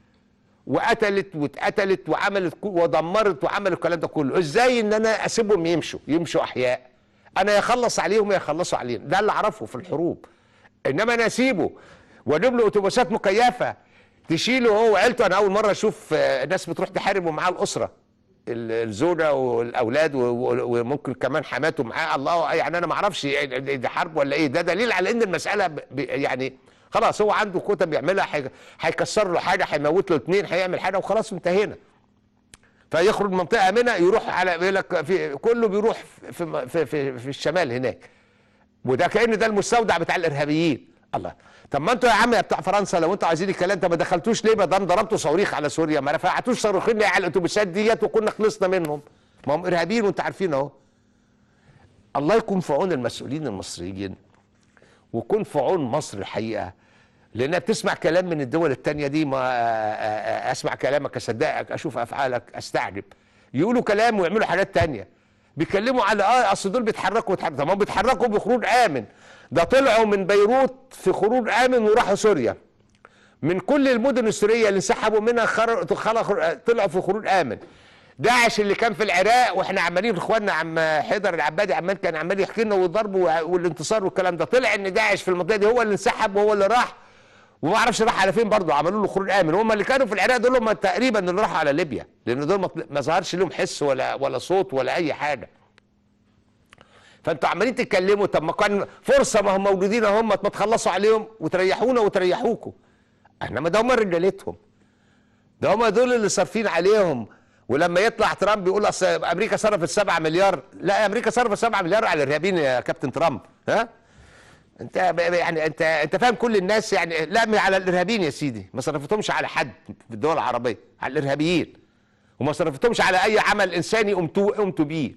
وقتلت واتقتلت وعملت كو- ودمرت وعملت الكلام ده كله ازاي ان انا اسيبهم يمشوا يمشوا احياء انا يخلص عليهم يخلصوا علينا ده اللي اعرفه في الحروب انما انا اسيبه واجيب له اتوبيسات مكيفه تشيله هو وعيلته انا اول مره اشوف آه، ناس بتروح تحارب ومعاه الاسره ال- الزوجه والاولاد و- و- وممكن كمان حماته معاه الله يعني انا ما اعرفش دي حرب ولا ايه ده دليل على ان المساله ب- ب- يعني خلاص هو عنده كتب يعملها هي- هيكسر له حاجه هيموت له اثنين هيعمل حاجه وخلاص انتهينا فيخرج منطقه منها يروح على يقول لك في كله بيروح في في في, في الشمال هناك وده كان ده المستودع بتاع الارهابيين الله طب ما انتوا يا عم يا بتاع فرنسا لو انتوا عايزين الكلام ده ما دخلتوش ليه ما دام ضربتوا صواريخ على سوريا ما رفعتوش صاروخين ليه على الاتوبيسات ديت وكنا خلصنا منهم ما هم ارهابيين وانتوا عارفين اهو الله يكون في عون المسؤولين المصريين ويكون في عون مصر الحقيقه لانها بتسمع كلام من الدول التانية دي ما اسمع كلامك اصدقك اشوف افعالك استعجب يقولوا كلام ويعملوا حاجات تانية بيتكلموا على اه اصل دول بيتحركوا بيتحركوا طب ما هم بيتحركوا بخروج امن ده طلعوا من بيروت في خروج امن وراحوا سوريا من كل المدن السوريه اللي انسحبوا منها خر... خلق... طلعوا في خروج امن داعش اللي كان في العراق واحنا عمالين اخواننا عم حيدر العبادي عمال كان عمال يحكي لنا والضرب والانتصار والكلام ده طلع ان داعش في المنطقه دي هو اللي انسحب وهو اللي راح وما اعرفش راح على فين برضه عملوا له خروج امن هم اللي كانوا في العراق دول هم تقريبا اللي راحوا على ليبيا لان دول ما- ما ظهرش لهم حس ولا ولا صوت ولا اي حاجه فانتوا عمالين تتكلموا طب ما كان فرصه ما هم موجودين هم ما تخلصوا عليهم وتريحونا وتريحوكوا انما ده هم رجالتهم ده هم دول اللي صارفين عليهم ولما يطلع ترامب يقول اصل امريكا صرفت 7 مليار لا امريكا صرفت 7 مليار على الارهابيين يا كابتن ترامب ها انت ب- ب- يعني انت انت فاهم كل الناس يعني لا على الارهابيين يا سيدي ما صرفتهمش على حد في الدول العربيه على الارهابيين وما صرفتهمش على اي عمل انساني قمتوا قمتوا بيه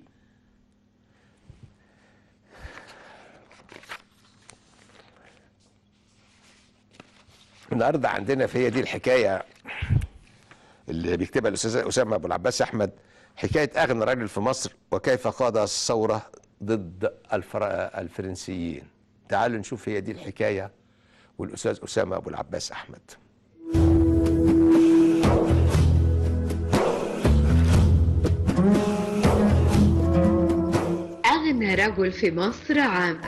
النهارده عندنا في هي دي الحكايه اللي بيكتبها الاستاذ اسامه ابو العباس احمد حكايه اغنى راجل في مصر وكيف قاد الثوره ضد الفر... الفرنسيين تعالوا نشوف هي دي الحكايه والاستاذ اسامه ابو العباس احمد أغنى رجل في مصر عام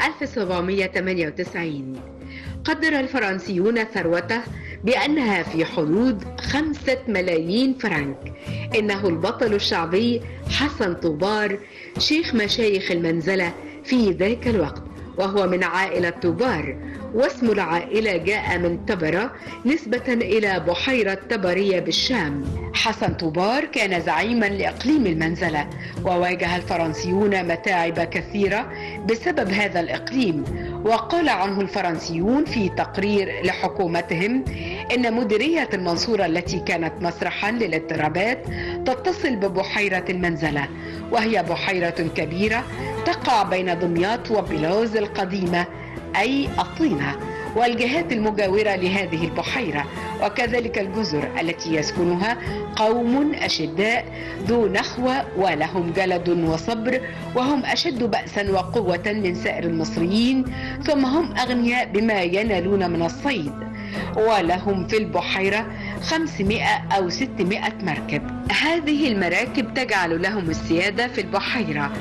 1798 قدر الفرنسيون ثروته بأنها في حدود خمسة ملايين فرنك إنه البطل الشعبي حسن طوبار شيخ مشايخ المنزلة في ذاك الوقت وهو من عائلة طوبار واسم العائلة جاء من تبرة نسبة إلى بحيرة تبرية بالشام حسن طوبار كان زعيما لإقليم المنزلة وواجه الفرنسيون متاعب كثيرة بسبب هذا الإقليم وقال عنه الفرنسيون في تقرير لحكومتهم إن مديرية المنصورة التي كانت مسرحا للاضطرابات تتصل ببحيرة المنزلة وهي بحيرة كبيرة تقع بين دمياط وبلوز القديمة أي الطينة والجهات المجاورة لهذه البحيرة وكذلك الجزر التي يسكنها قوم أشداء ذو نخوة ولهم جلد وصبر وهم أشد بأسا وقوة من سائر المصريين ثم هم أغنياء بما ينالون من الصيد ولهم في البحيرة 500 أو 600 مركب هذه المراكب تجعل لهم السيادة في البحيرة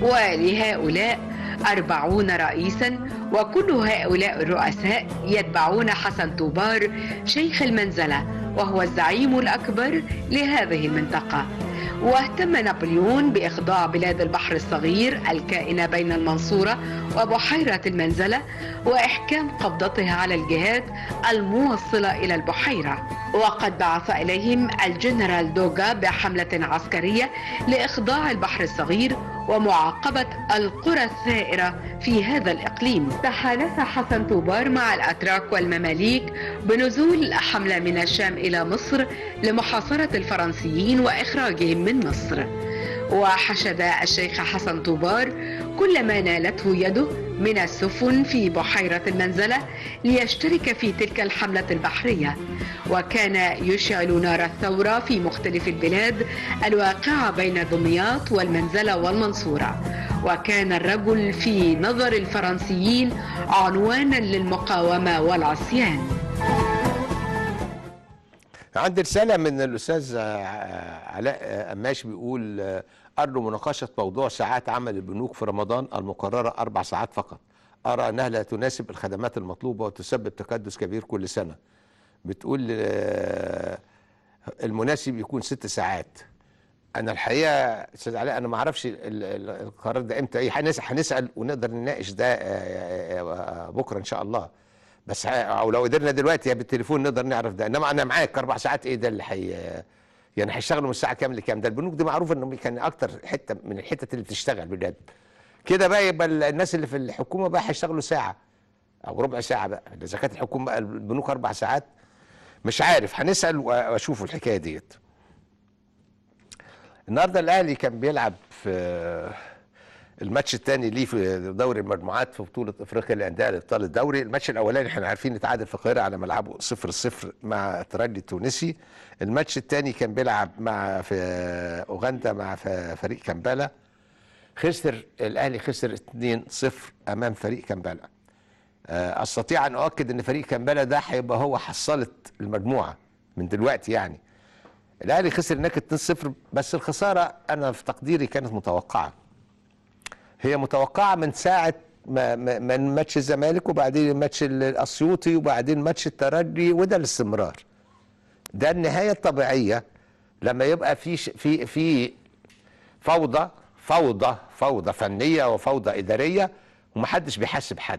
ولهؤلاء أربعون رئيسا وكل هؤلاء الرؤساء يتبعون حسن طوبار شيخ المنزلة وهو الزعيم الأكبر لهذه المنطقة واهتم نابليون بإخضاع بلاد البحر الصغير الكائنة بين المنصورة وبحيرة المنزلة وإحكام قبضتها على الجهات الموصلة إلى البحيرة وقد بعث إليهم الجنرال دوغا بحملة عسكرية لإخضاع البحر الصغير ومعاقبة القرى الثائرة في هذا الإقليم تحالف حسن طوبار مع الأتراك والمماليك بنزول حملة من الشام إلى مصر لمحاصرة الفرنسيين وإخراجهم من مصر وحشد الشيخ حسن طوبار كل ما نالته يده من السفن في بحيرة المنزلة ليشترك في تلك الحملة البحرية وكان يشعل نار الثورة في مختلف البلاد الواقعة بين دمياط والمنزلة والمنصورة وكان الرجل في نظر الفرنسيين عنوانا للمقاومة والعصيان عندي رسالة من الأستاذ آه، علاء آه، قماش بيقول آه، أرجو مناقشة موضوع ساعات عمل البنوك في رمضان المقررة أربع ساعات فقط أرى أنها لا تناسب الخدمات المطلوبة وتسبب تكدس كبير كل سنة بتقول آه، المناسب يكون ست ساعات أنا الحقيقة أستاذ علاء أنا ما أعرفش ال- ال- القرار ده إمتى إيه هنس- هنسأل ونقدر نناقش ده آه، آه، آه، بكرة إن شاء الله بس ه- او لو قدرنا دلوقتي يا بالتليفون نقدر نعرف ده انما انا معاك اربع ساعات ايه ده اللي حي يعني هيشتغلوا من الساعه كام لكام ده البنوك دي معروف انهم كان اكتر حته من الحتت اللي بتشتغل بجد كده بقى يبقى ال- الناس اللي في الحكومه بقى هيشتغلوا ساعه او ربع ساعه بقى اذا كانت الحكومه بقى البنوك اربع ساعات مش عارف هنسال واشوف الحكايه ديت النهارده الاهلي كان بيلعب في الماتش الثاني ليه في دوري المجموعات في بطوله افريقيا للانديه لابطال الدوري الماتش الاولاني احنا عارفين اتعادل في القاهره على ملعبه 0 0 مع الترجي التونسي الماتش الثاني كان بيلعب مع في اوغندا مع ف- فريق كامبالا خسر الاهلي خسر 2 0 امام فريق كامبالا آه، استطيع ان اؤكد ان فريق كامبالا ده هيبقى هو حصلت المجموعه من دلوقتي يعني الاهلي خسر هناك 2-0 بس الخساره انا في تقديري كانت متوقعه هي متوقعه من ساعه ما ما- من ماتش الزمالك وبعدين ماتش الاسيوطي وبعدين ماتش الترجي وده الاستمرار ده النهايه الطبيعيه لما يبقى في ش- في في فوضى فوضى فوضى فنيه وفوضى اداريه ومحدش بيحاسب حد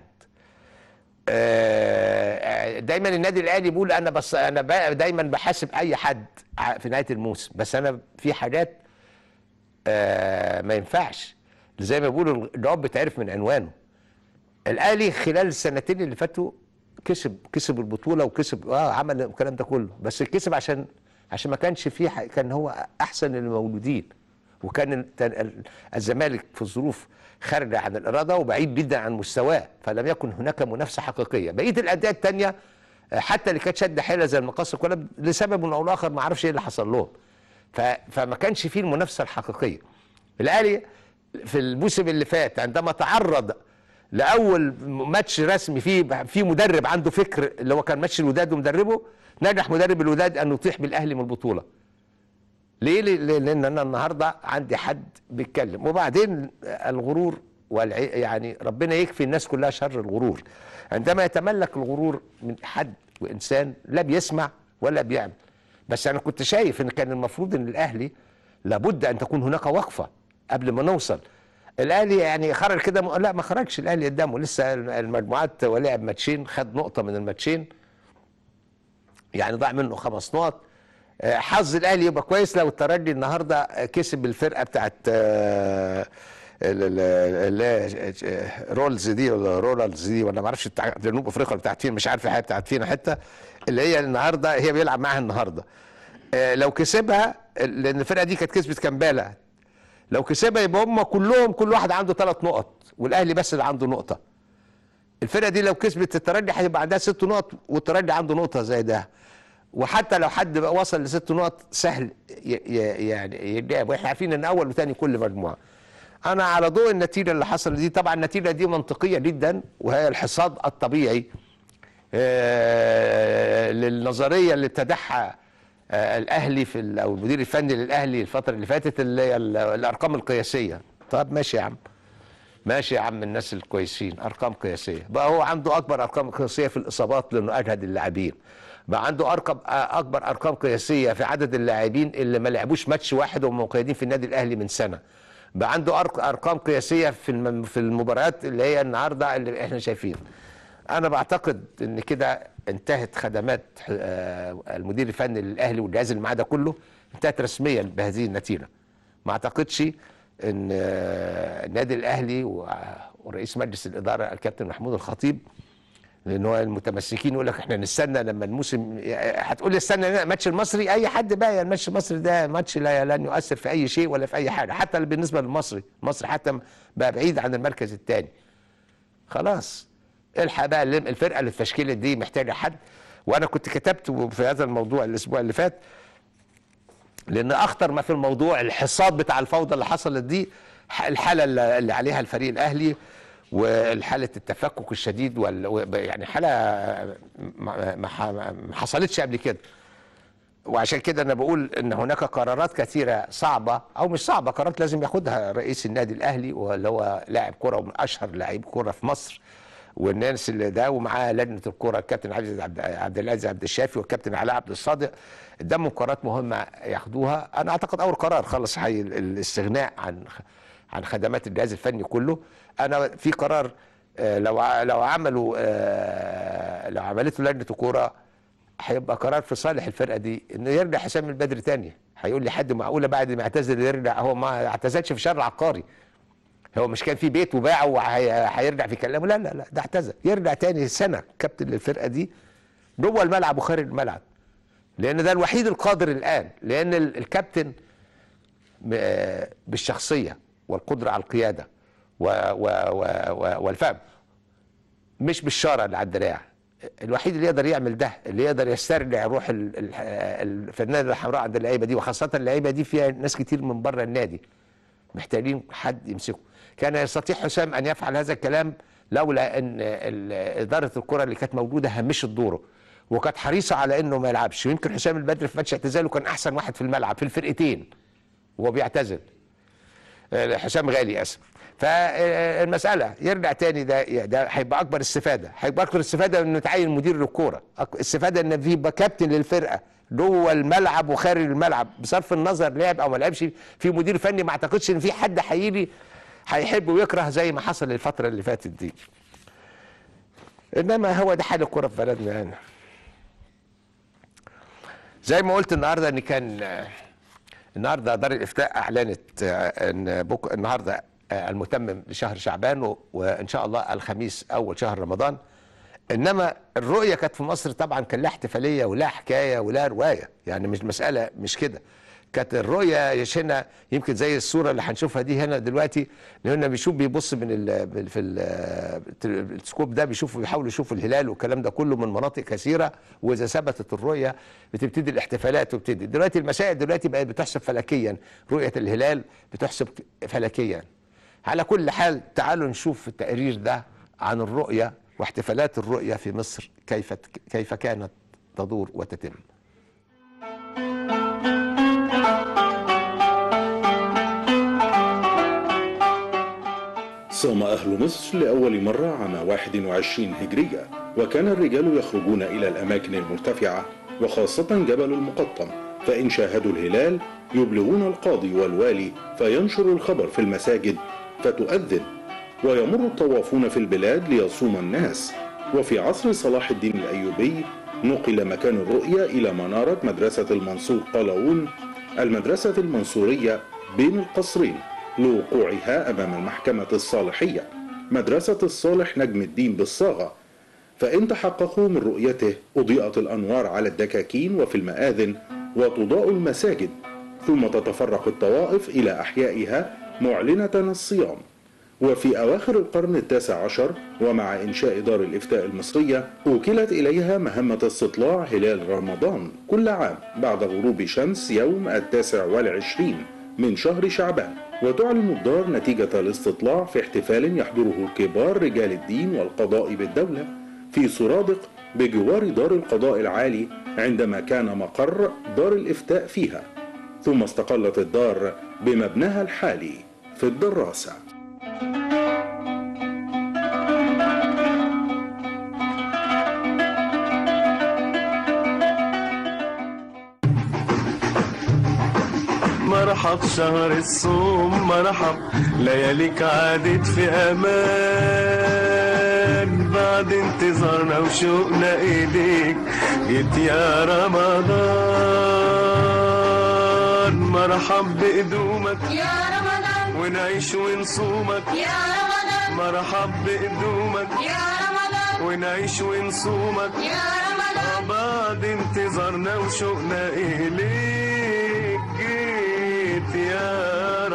آه، دايما النادي الاهلي بيقول انا بس انا ب- دايما بحاسب اي حد ع- في نهايه الموسم بس انا في حاجات آه، ما ينفعش زي ما بيقولوا الجواب بيتعرف من عنوانه الاهلي خلال السنتين اللي فاتوا كسب كسب البطوله وكسب اه عمل الكلام ده كله بس كسب عشان عشان ما كانش فيه ح- كان هو احسن المولودين وكان الت- ال- الزمالك في ظروف خارجه عن الاراده وبعيد جدا عن مستواه فلم يكن هناك منافسه حقيقيه بقيه الانديه الثانيه حتى اللي كانت شد حيلها زي المقص كلها لسبب او لاخر ما اعرفش ايه اللي حصل لهم ف... فما كانش فيه المنافسه الحقيقيه الاهلي في الموسم اللي فات عندما تعرض لاول ماتش رسمي فيه في مدرب عنده فكر اللي هو كان ماتش الوداد ومدربه نجح مدرب الوداد ان يطيح بالاهلي من البطوله ليه ليه- لان انا النهارده عندي حد بيتكلم وبعدين الغرور والع... يعني ربنا يكفي الناس كلها شر الغرور عندما يتملك الغرور من حد وانسان لا بيسمع ولا بيعمل بس انا كنت شايف ان كان المفروض ان الاهلي لابد ان تكون هناك وقفه قبل ما نوصل الاهلي يعني خرج كده م... لا ما خرجش الاهلي قدامه لسه المجموعات ولعب ماتشين خد نقطه من الماتشين يعني ضاع منه خمس نقط آه، حظ الاهلي يبقى كويس لو الترجي النهارده آه، كسب الفرقه بتاعت آه، ال- ال- اللي هي رولز دي ولا رولرز دي ولا ما اعرفش بتاع جنوب افريقيا بتاعت فين مش عارف الحقيقه بتاعت فين حته اللي هي النهارده هي بيلعب معاها النهارده آه، لو كسبها لان الفرقه دي كانت كسبت كامبالا لو كسبها يبقى هم كلهم كل واحد عنده ثلاث نقط والاهلي بس اللي عنده نقطه الفرقه دي لو كسبت الترجي هيبقى عندها ست نقط والترجي عنده نقطه زي ده وحتى لو حد بقى وصل لست نقط سهل ي- ي- يعني يلعب واحنا عارفين ان اول وثاني كل مجموعه انا على ضوء النتيجه اللي حصلت دي طبعا النتيجه دي منطقيه جدا وهي الحصاد الطبيعي آه، للنظريه اللي ابتدعها آه، الاهلي في ال- او المدير الفني للاهلي الفتره اللي فاتت اللي هي ال- الارقام القياسيه طب ماشي يا عم ماشي يا عم الناس الكويسين ارقام قياسيه بقى هو عنده اكبر ارقام قياسيه في الاصابات لانه اجهد اللاعبين بقى عنده ارقام اكبر ارقام قياسيه في عدد اللاعبين اللي ما لعبوش ماتش واحد وهم مقيدين في النادي الاهلي من سنه بقى عنده أرق- ارقام قياسيه في الم- في المباريات اللي هي النهارده اللي احنا شايفين انا بعتقد ان كده انتهت خدمات آه، المدير الفني للاهلي والجهاز اللي معاه ده كله انتهت رسميا بهذه النتيجه ما اعتقدش ان آه، النادي الاهلي وع- ورئيس مجلس الاداره الكابتن محمود الخطيب لان هو المتمسكين يقول لك احنا نستنى لما الموسم هتقول لي استنى ماتش المصري اي حد بقى يعني الماتش المصري ده ماتش لا لن يؤثر في اي شيء ولا في اي حاجه حتى بالنسبه للمصري مصر حتى بقى بعيد عن المركز الثاني خلاص الحق بقى اللي- الفرقه اللي اتشكلت دي محتاجه حد وانا كنت كتبت في هذا الموضوع الاسبوع اللي فات لان اخطر ما في الموضوع الحصاد بتاع الفوضى اللي حصلت دي ح- الحاله اللي اللي عليها الفريق الاهلي والحاله التفكك الشديد وال... و- يعني حاله ما ما ح- ما حصلتش قبل كده وعشان كده انا بقول ان هناك قرارات كثيره صعبه او مش صعبه قرارات لازم ياخدها رئيس النادي الاهلي واللي هو لاعب كره ومن اشهر لاعبي كره في مصر والناس اللي ده ومعاه لجنه الكره الكابتن عبد عبد- عبد العزيز عبد الشافي والكابتن علاء عبد الصادق قدامهم قرارات مهمه ياخدوها انا اعتقد اول قرار خلص حي الاستغناء عن عن خدمات الجهاز الفني كله انا في قرار آه، لو ع- لو عملوا آه، لو عملته لجنه الكوره هيبقى قرار في صالح الفرقه دي انه يرجع حسام البدري تاني هيقول لي حد معقوله بعد ما اعتزل يرجع هو ما اعتزلش في شر عقاري هو مش كان في بيت وباعه وهيرجع في كلامه لا لا لا ده اعتزل يرجع تاني سنه كابتن للفرقه دي جوه الملعب وخارج الملعب لان ده الوحيد القادر الان لان ال- الكابتن م- آه، بالشخصيه والقدره على القياده و و و و والفهم مش بالشاره اللي على الدراع الوحيد اللي يقدر يعمل ده اللي يقدر يسترجع روح ال- ال- الفنانه الحمراء عند اللعيبه دي وخاصه اللعيبه دي فيها ناس كتير من بره النادي محتاجين حد يمسكه كان يستطيع حسام ان يفعل هذا الكلام لولا ان ال- اداره الكره اللي كانت موجوده همشت دوره وكانت حريصه على انه ما يلعبش ويمكن حسام البدري في ماتش اعتزاله كان احسن واحد في الملعب في الفرقتين وهو بيعتزل آه، حسام غالي اسف فالمساله يرجع تاني ده ده هيبقى اكبر استفاده هيبقى اكبر استفاده انه يتعين مدير للكوره أك- استفاده ان في يبقى كابتن للفرقه جوه الملعب وخارج الملعب بصرف النظر لعب او ما لعبش في مدير فني ما اعتقدش ان في حد هيجي هيحب ويكره زي ما حصل الفتره اللي فاتت دي انما هو ده حال الكوره في بلدنا هنا زي ما قلت النهارده ان كان آه، النهارده دار الافتاء اعلنت آه، ان بك... النهارده آه، المتمم لشهر شعبان و... وان شاء الله الخميس اول شهر رمضان انما الرؤيه كانت في مصر طبعا كان لها احتفاليه ولها حكايه ولها روايه يعني مش مساله مش كده كانت الرؤيه يا شنا يمكن زي الصوره اللي هنشوفها دي هنا دلوقتي لان بيشوف بيبص من ال بال- في ال- التلسكوب ده بيشوف بيحاول يشوف الهلال والكلام ده كله من مناطق كثيره واذا ثبتت الرؤيه بتبتدي الاحتفالات وبتبتدي دلوقتي المسائل دلوقتي بقت بتحسب فلكيا رؤيه الهلال بتحسب فلكيا على كل حال تعالوا نشوف التقرير ده عن الرؤيه واحتفالات الرؤيه في مصر كيف كيف كانت تدور وتتم صام أهل مصر لأول مرة عام 21 هجرية وكان الرجال يخرجون إلى الأماكن المرتفعة وخاصة جبل المقطم فإن شاهدوا الهلال يبلغون القاضي والوالي فينشر الخبر في المساجد فتؤذن ويمر الطوافون في البلاد ليصوم الناس وفي عصر صلاح الدين الأيوبي نقل مكان الرؤية إلى منارة مدرسة المنصور قلاوون المدرسة المنصورية بين القصرين لوقوعها أمام المحكمة الصالحية مدرسة الصالح نجم الدين بالصاغة فإن تحققوا من رؤيته أضيئت الأنوار على الدكاكين وفي المآذن وتضاء المساجد ثم تتفرق الطوائف إلى أحيائها معلنة الصيام وفي أواخر القرن التاسع عشر ومع إنشاء دار الإفتاء المصرية وكلت إليها مهمة استطلاع هلال رمضان كل عام بعد غروب شمس يوم التاسع والعشرين من شهر شعبان وتعلن الدار نتيجة الاستطلاع في احتفال يحضره كبار رجال الدين والقضاء بالدولة في سرادق بجوار دار القضاء العالي عندما كان مقر دار الإفتاء فيها ثم استقلت الدار بمبناها الحالي في الدراسة مرحب شهر الصوم مرحب لياليك عادت في امان بعد انتظارنا وشوقنا ايديك جيت يا رمضان مرحب بقدومك يا رمضان ونعيش ونصومك يا رمضان مرحب بقدومك يا رمضان ونعيش ونصومك يا رمضان بعد انتظارنا وشوقنا إليك جيت يا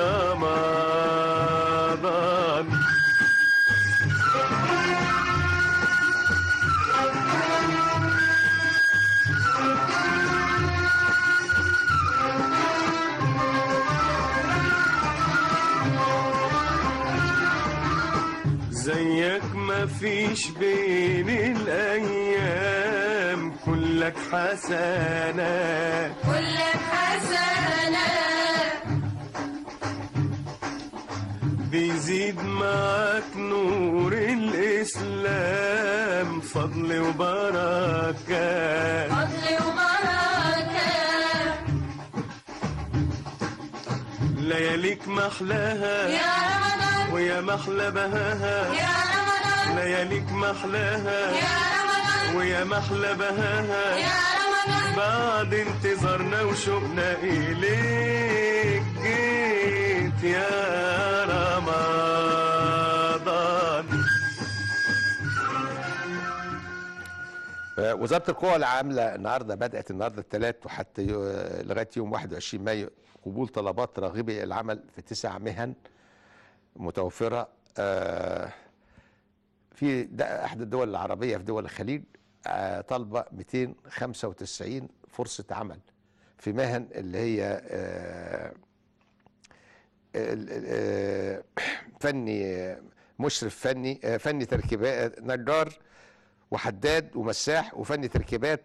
رمضان زيك ما فيش بين الأيام كلك حسنات كلك حسنة بيزيد معاك نور الإسلام فضل وبركات فضل وبركة لياليك محلاها يا رمضان ويا محلى بهاها يا رمضان لياليك محلاها يا رمضان ويا محلى بهاها يا رمضان بعد انتظارنا وشوقنا إليك جيت يا رمضان آه، وزاره القوى العامله النهارده بدات النهارده الثلاث وحتى يو- لغايه يوم 21 مايو قبول طلبات راغبي العمل في تسع مهن متوفره آه، في ده احد الدول العربيه في دول الخليج آه، طالبه 295 فرصه عمل في مهن اللي هي آه، ال- ال- آه، فني مشرف فني آه، فني تركيبات نجار وحداد ومساح وفني تركيبات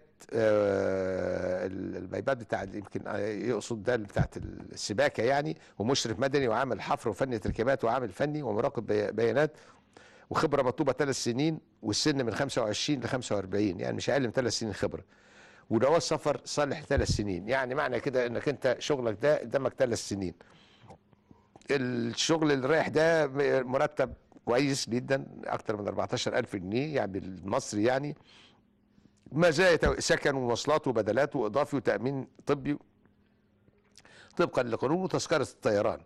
آه، ال- البيبات بتاع يمكن آه، يقصد ده بتاعت السباكه يعني ومشرف مدني وعامل حفر وفني تركيبات وعامل فني ومراقب بي- بيانات وخبره مطلوبه ثلاث سنين والسن من 25 ل 45 يعني مش اقل من ثلاث سنين خبره وجواز سفر صالح ثلاث سنين يعني معنى كده انك انت شغلك ده قدامك ثلاث سنين الشغل اللي رايح ده م- مرتب كويس جدا اكتر من 14000 جنيه يعني بالمصري يعني مزايا تو- سكن ومواصلات وبدلات واضافي وتامين طبي طبقا لقانون وتذكره الطيران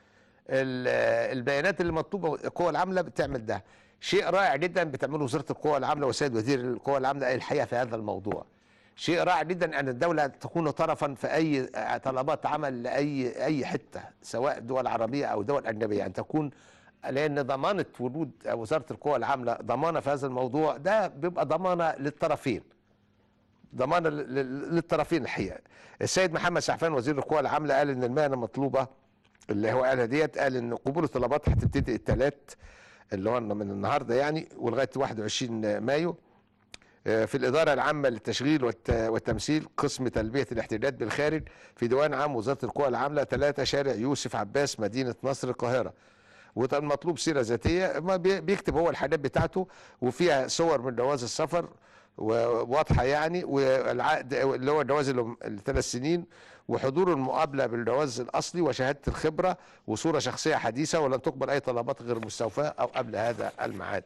ال- البيانات اللي مطلوبه القوى العامله بتعمل ده شيء رائع جدا بتعمله وزاره القوى العامله والسيد وزير القوى العامله الحقيقه في هذا الموضوع شيء رائع جدا ان الدوله تكون طرفا في اي طلبات عمل لاي اي حته سواء دول عربيه او دول اجنبيه ان تكون لان ضمانه وجود وزاره القوى العامله ضمانه في هذا الموضوع ده بيبقى ضمانه للطرفين ضمانه لل- لل- للطرفين الحقيقه السيد محمد سعفان وزير القوى العامله قال ان المهنه مطلوبه اللي هو قالها ديت قال ان قبول الطلبات هتبتدي الثلاث اللي هو من النهارده يعني ولغايه 21 مايو آه، في الإدارة العامة للتشغيل والت- والتمثيل قسم تلبية الاحتياجات بالخارج في ديوان عام وزارة القوى العاملة ثلاثة شارع يوسف عباس مدينة نصر القاهرة وده المطلوب سيرة ذاتية ما بي- بيكتب هو الحاجات بتاعته وفيها صور من جواز السفر وواضحة يعني والعقد اللي هو الجواز اللي الثلاث سنين وحضور المقابلة بالجواز الأصلي وشهادة الخبرة وصورة شخصية حديثة ولن تقبل أي طلبات غير مستوفاة أو قبل هذا الميعاد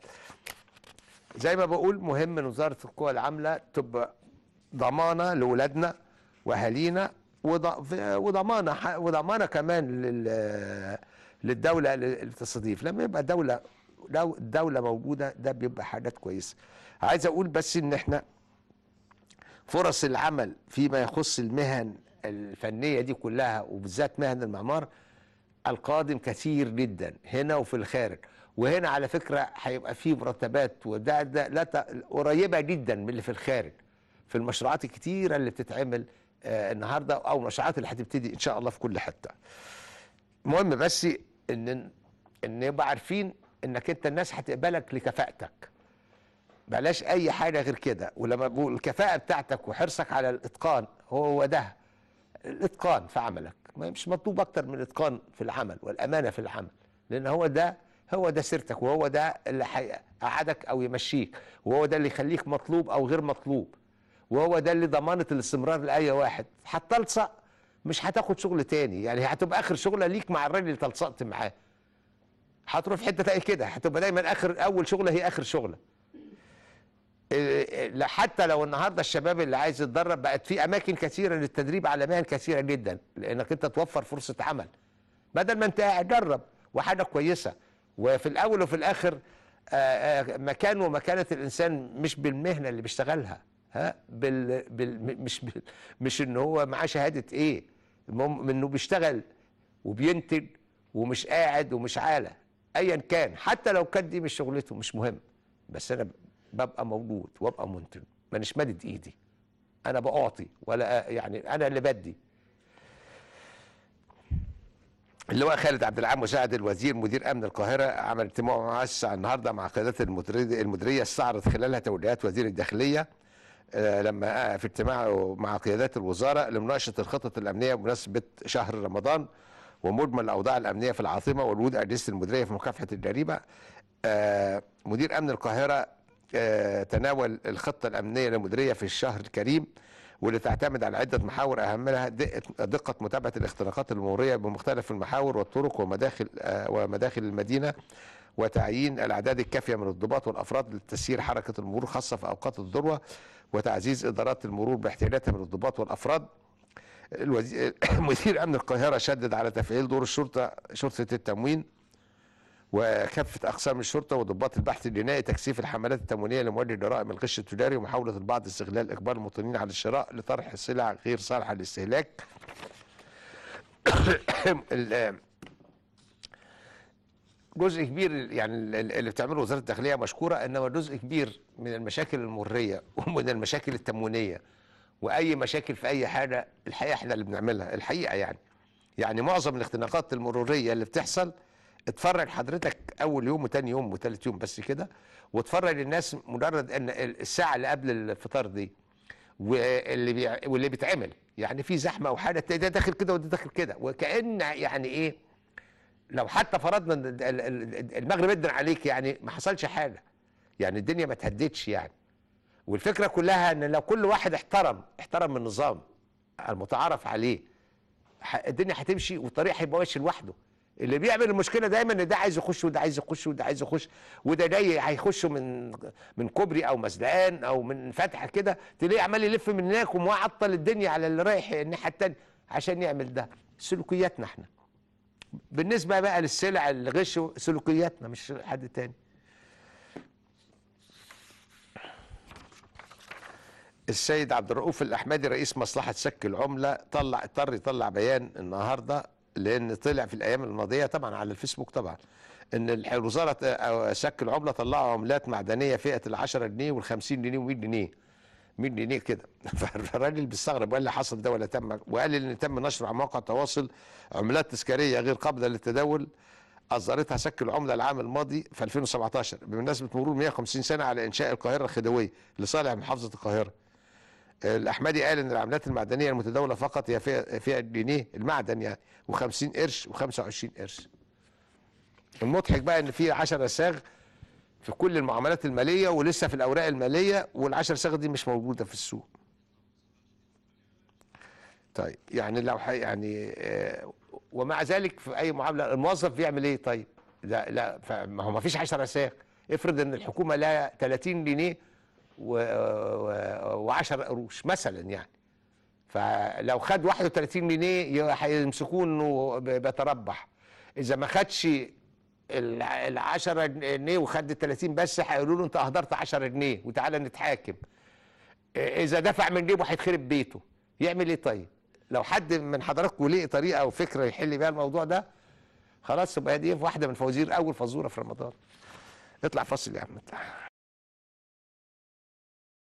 زي ما بقول مهم ان وزاره القوى العامله تبقى ضمانه لاولادنا واهالينا وض- ف- وضمانه ح- وضمانه كمان لل للدوله اللي تستضيف لما يبقى دوله لو الدوله موجوده ده بيبقى حاجات كويسه عايز اقول بس ان احنا فرص العمل فيما يخص المهن الفنيه دي كلها وبالذات مهن المعمار القادم كثير جدا هنا وفي الخارج وهنا على فكره هيبقى فيه مرتبات وده ده لا ت- قريبه جدا من اللي في الخارج في المشروعات الكتيره اللي بتتعمل آه النهارده او المشروعات اللي هتبتدي ان شاء الله في كل حته. المهم بس ان ان يبقى عارفين انك انت الناس هتقبلك لكفاءتك. بلاش اي حاجه غير كده ولما بقول الكفاءه بتاعتك وحرصك على الاتقان هو ده الاتقان في عملك ما مش مطلوب اكتر من الاتقان في العمل والامانه في العمل لان هو ده هو ده سيرتك وهو ده اللي هيقعدك او يمشيك وهو ده اللي يخليك مطلوب او غير مطلوب وهو ده اللي ضمانه الاستمرار لاي واحد هتلصق مش هتاخد شغل تاني يعني هتبقى اخر شغله ليك مع الراجل اللي تلصقت معاه هتروح في حته تلاقي كده هتبقى دايما اخر اول شغله هي اخر شغله إيه، لا حتى لو النهارده الشباب اللي عايز يتدرب بقت في اماكن كثيره للتدريب على مهن كثيره جدا لانك انت توفر فرصه عمل بدل ما انت قاعد جرب وحاجه كويسه وفي الاول وفي الاخر آه، آه، مكان ومكانه الانسان مش بالمهنه اللي بيشتغلها ها بال, بال مش بال مش ان هو معاه شهاده ايه المهم انه بيشتغل وبينتج ومش قاعد ومش عاله ايا كان حتى لو كانت دي مش شغلته مش مهم بس انا ببقى موجود وابقى منتج مانيش مادد ايدي انا بعطي ولا يعني انا اللي بدي اللواء خالد عبد العال مساعد الوزير مدير امن القاهره عمل اجتماع موسع النهارده مع قيادات المديريه المديريه استعرض خلالها توجيهات وزير الداخليه آه، لما في اجتماعه مع قيادات الوزاره لمناقشه الخطط الامنيه بمناسبه شهر رمضان ومجمل الاوضاع الامنيه في العاصمه ووجود اجهزه المديريه في مكافحه الجريمه آه، مدير امن القاهره آه، تناول الخطه الامنيه للمديريه في الشهر الكريم واللي تعتمد على عده محاور اهمها دقه دقة متابعه الاختراقات المروريه بمختلف المحاور والطرق ومداخل آه، ومداخل المدينه وتعيين الاعداد الكافيه من الضباط والافراد لتسيير حركه المرور خاصه في اوقات الذروه وتعزيز ادارات المرور باحتياجاتها من الضباط والافراد الوزير مدير امن القاهره شدد على تفعيل دور الشرطه شرطه التموين وكافه اقسام الشرطه وضباط البحث الجنائي تكثيف الحملات التموينيه لمواجهه جرائم الغش التجاري ومحاوله البعض استغلال اجبار المواطنين على الشراء لطرح سلع غير صالحه للاستهلاك. ال- جزء كبير يعني ال- ال- اللي بتعمله وزاره الداخليه مشكوره انما جزء كبير من المشاكل المريه ومن المشاكل التموينيه واي مشاكل في اي حاجه الحقيقه احنا اللي بنعملها الحقيقه يعني يعني معظم الاختناقات المروريه اللي بتحصل اتفرج حضرتك اول يوم وتاني يوم وتالت يوم بس كده واتفرج الناس مجرد ان ال- الساعه اللي قبل الفطار دي واللي بيع... واللي بيتعمل يعني في زحمه او حاجه تلاقي ده داخل كده وده داخل كده وكان يعني ايه لو حتى فرضنا ان ال- ال- ال- المغرب ادن عليك يعني ما حصلش حاجه يعني الدنيا ما تهدتش يعني والفكره كلها ان لو كل واحد احترم احترم النظام المتعارف عليه ح- الدنيا هتمشي والطريق هيبقى ماشي لوحده اللي بيعمل المشكله دايما ان ده عايز يخش وده عايز يخش وده عايز يخش وده جاي هيخشوا من من كوبري او مزدقان او من فتحه كده تلاقيه عمال يلف من هناك ومعطل الدنيا على اللي رايح الناحيه التانيه عشان يعمل ده سلوكياتنا احنا بالنسبه بقى للسلع الغش سلوكياتنا مش حد تاني السيد عبد الرؤوف الاحمدي رئيس مصلحه سك العمله طلع اضطر يطلع بيان النهارده لان طلع في الايام الماضيه طبعا على الفيسبوك طبعا ان الح- وزاره آه، سك العمله طلعوا عملات معدنيه فئه ال 10 جنيه وال 50 جنيه و100 جنيه 100 جنيه كده فالراجل بيستغرب وقال لي حصل ده ولا تم وقال لي ان تم نشر على مواقع التواصل عملات تذكاريه غير قابله للتداول اصدرتها سك العمله العام الماضي في 2017 بمناسبه مرور 150 سنه على انشاء القاهره الخديويه لصالح محافظه القاهره الاحمدي قال ان العملات المعدنيه المتداوله فقط هي فئه فئه جنيه المعدن يعني و50 قرش و25 قرش المضحك بقى ان في 10 صاغ في كل المعاملات الماليه ولسه في الاوراق الماليه وال10 صاغ دي مش موجوده في السوق طيب يعني لو حي يعني آه ومع ذلك في اي معامله الموظف بيعمل ايه طيب لا لا فما هو ما فيش 10 صاغ افرض ان الحكومه لها 30 جنيه و10 قروش مثلا يعني فلو خد 31 جنيه ي- هيمسكوه انه ب- بيتربح اذا ما خدش ال 10 جنيه وخد ال 30 بس هيقولوا له انت اهدرت 10 جنيه وتعالى نتحاكم اذا دفع من جيبه هيتخرب بيته يعمل ايه طيب لو حد من حضراتكم لقي طريقه او فكره يحل بيها الموضوع ده خلاص يبقى دي واحده من فوازير اول فزوره في رمضان اطلع فاصل يا عم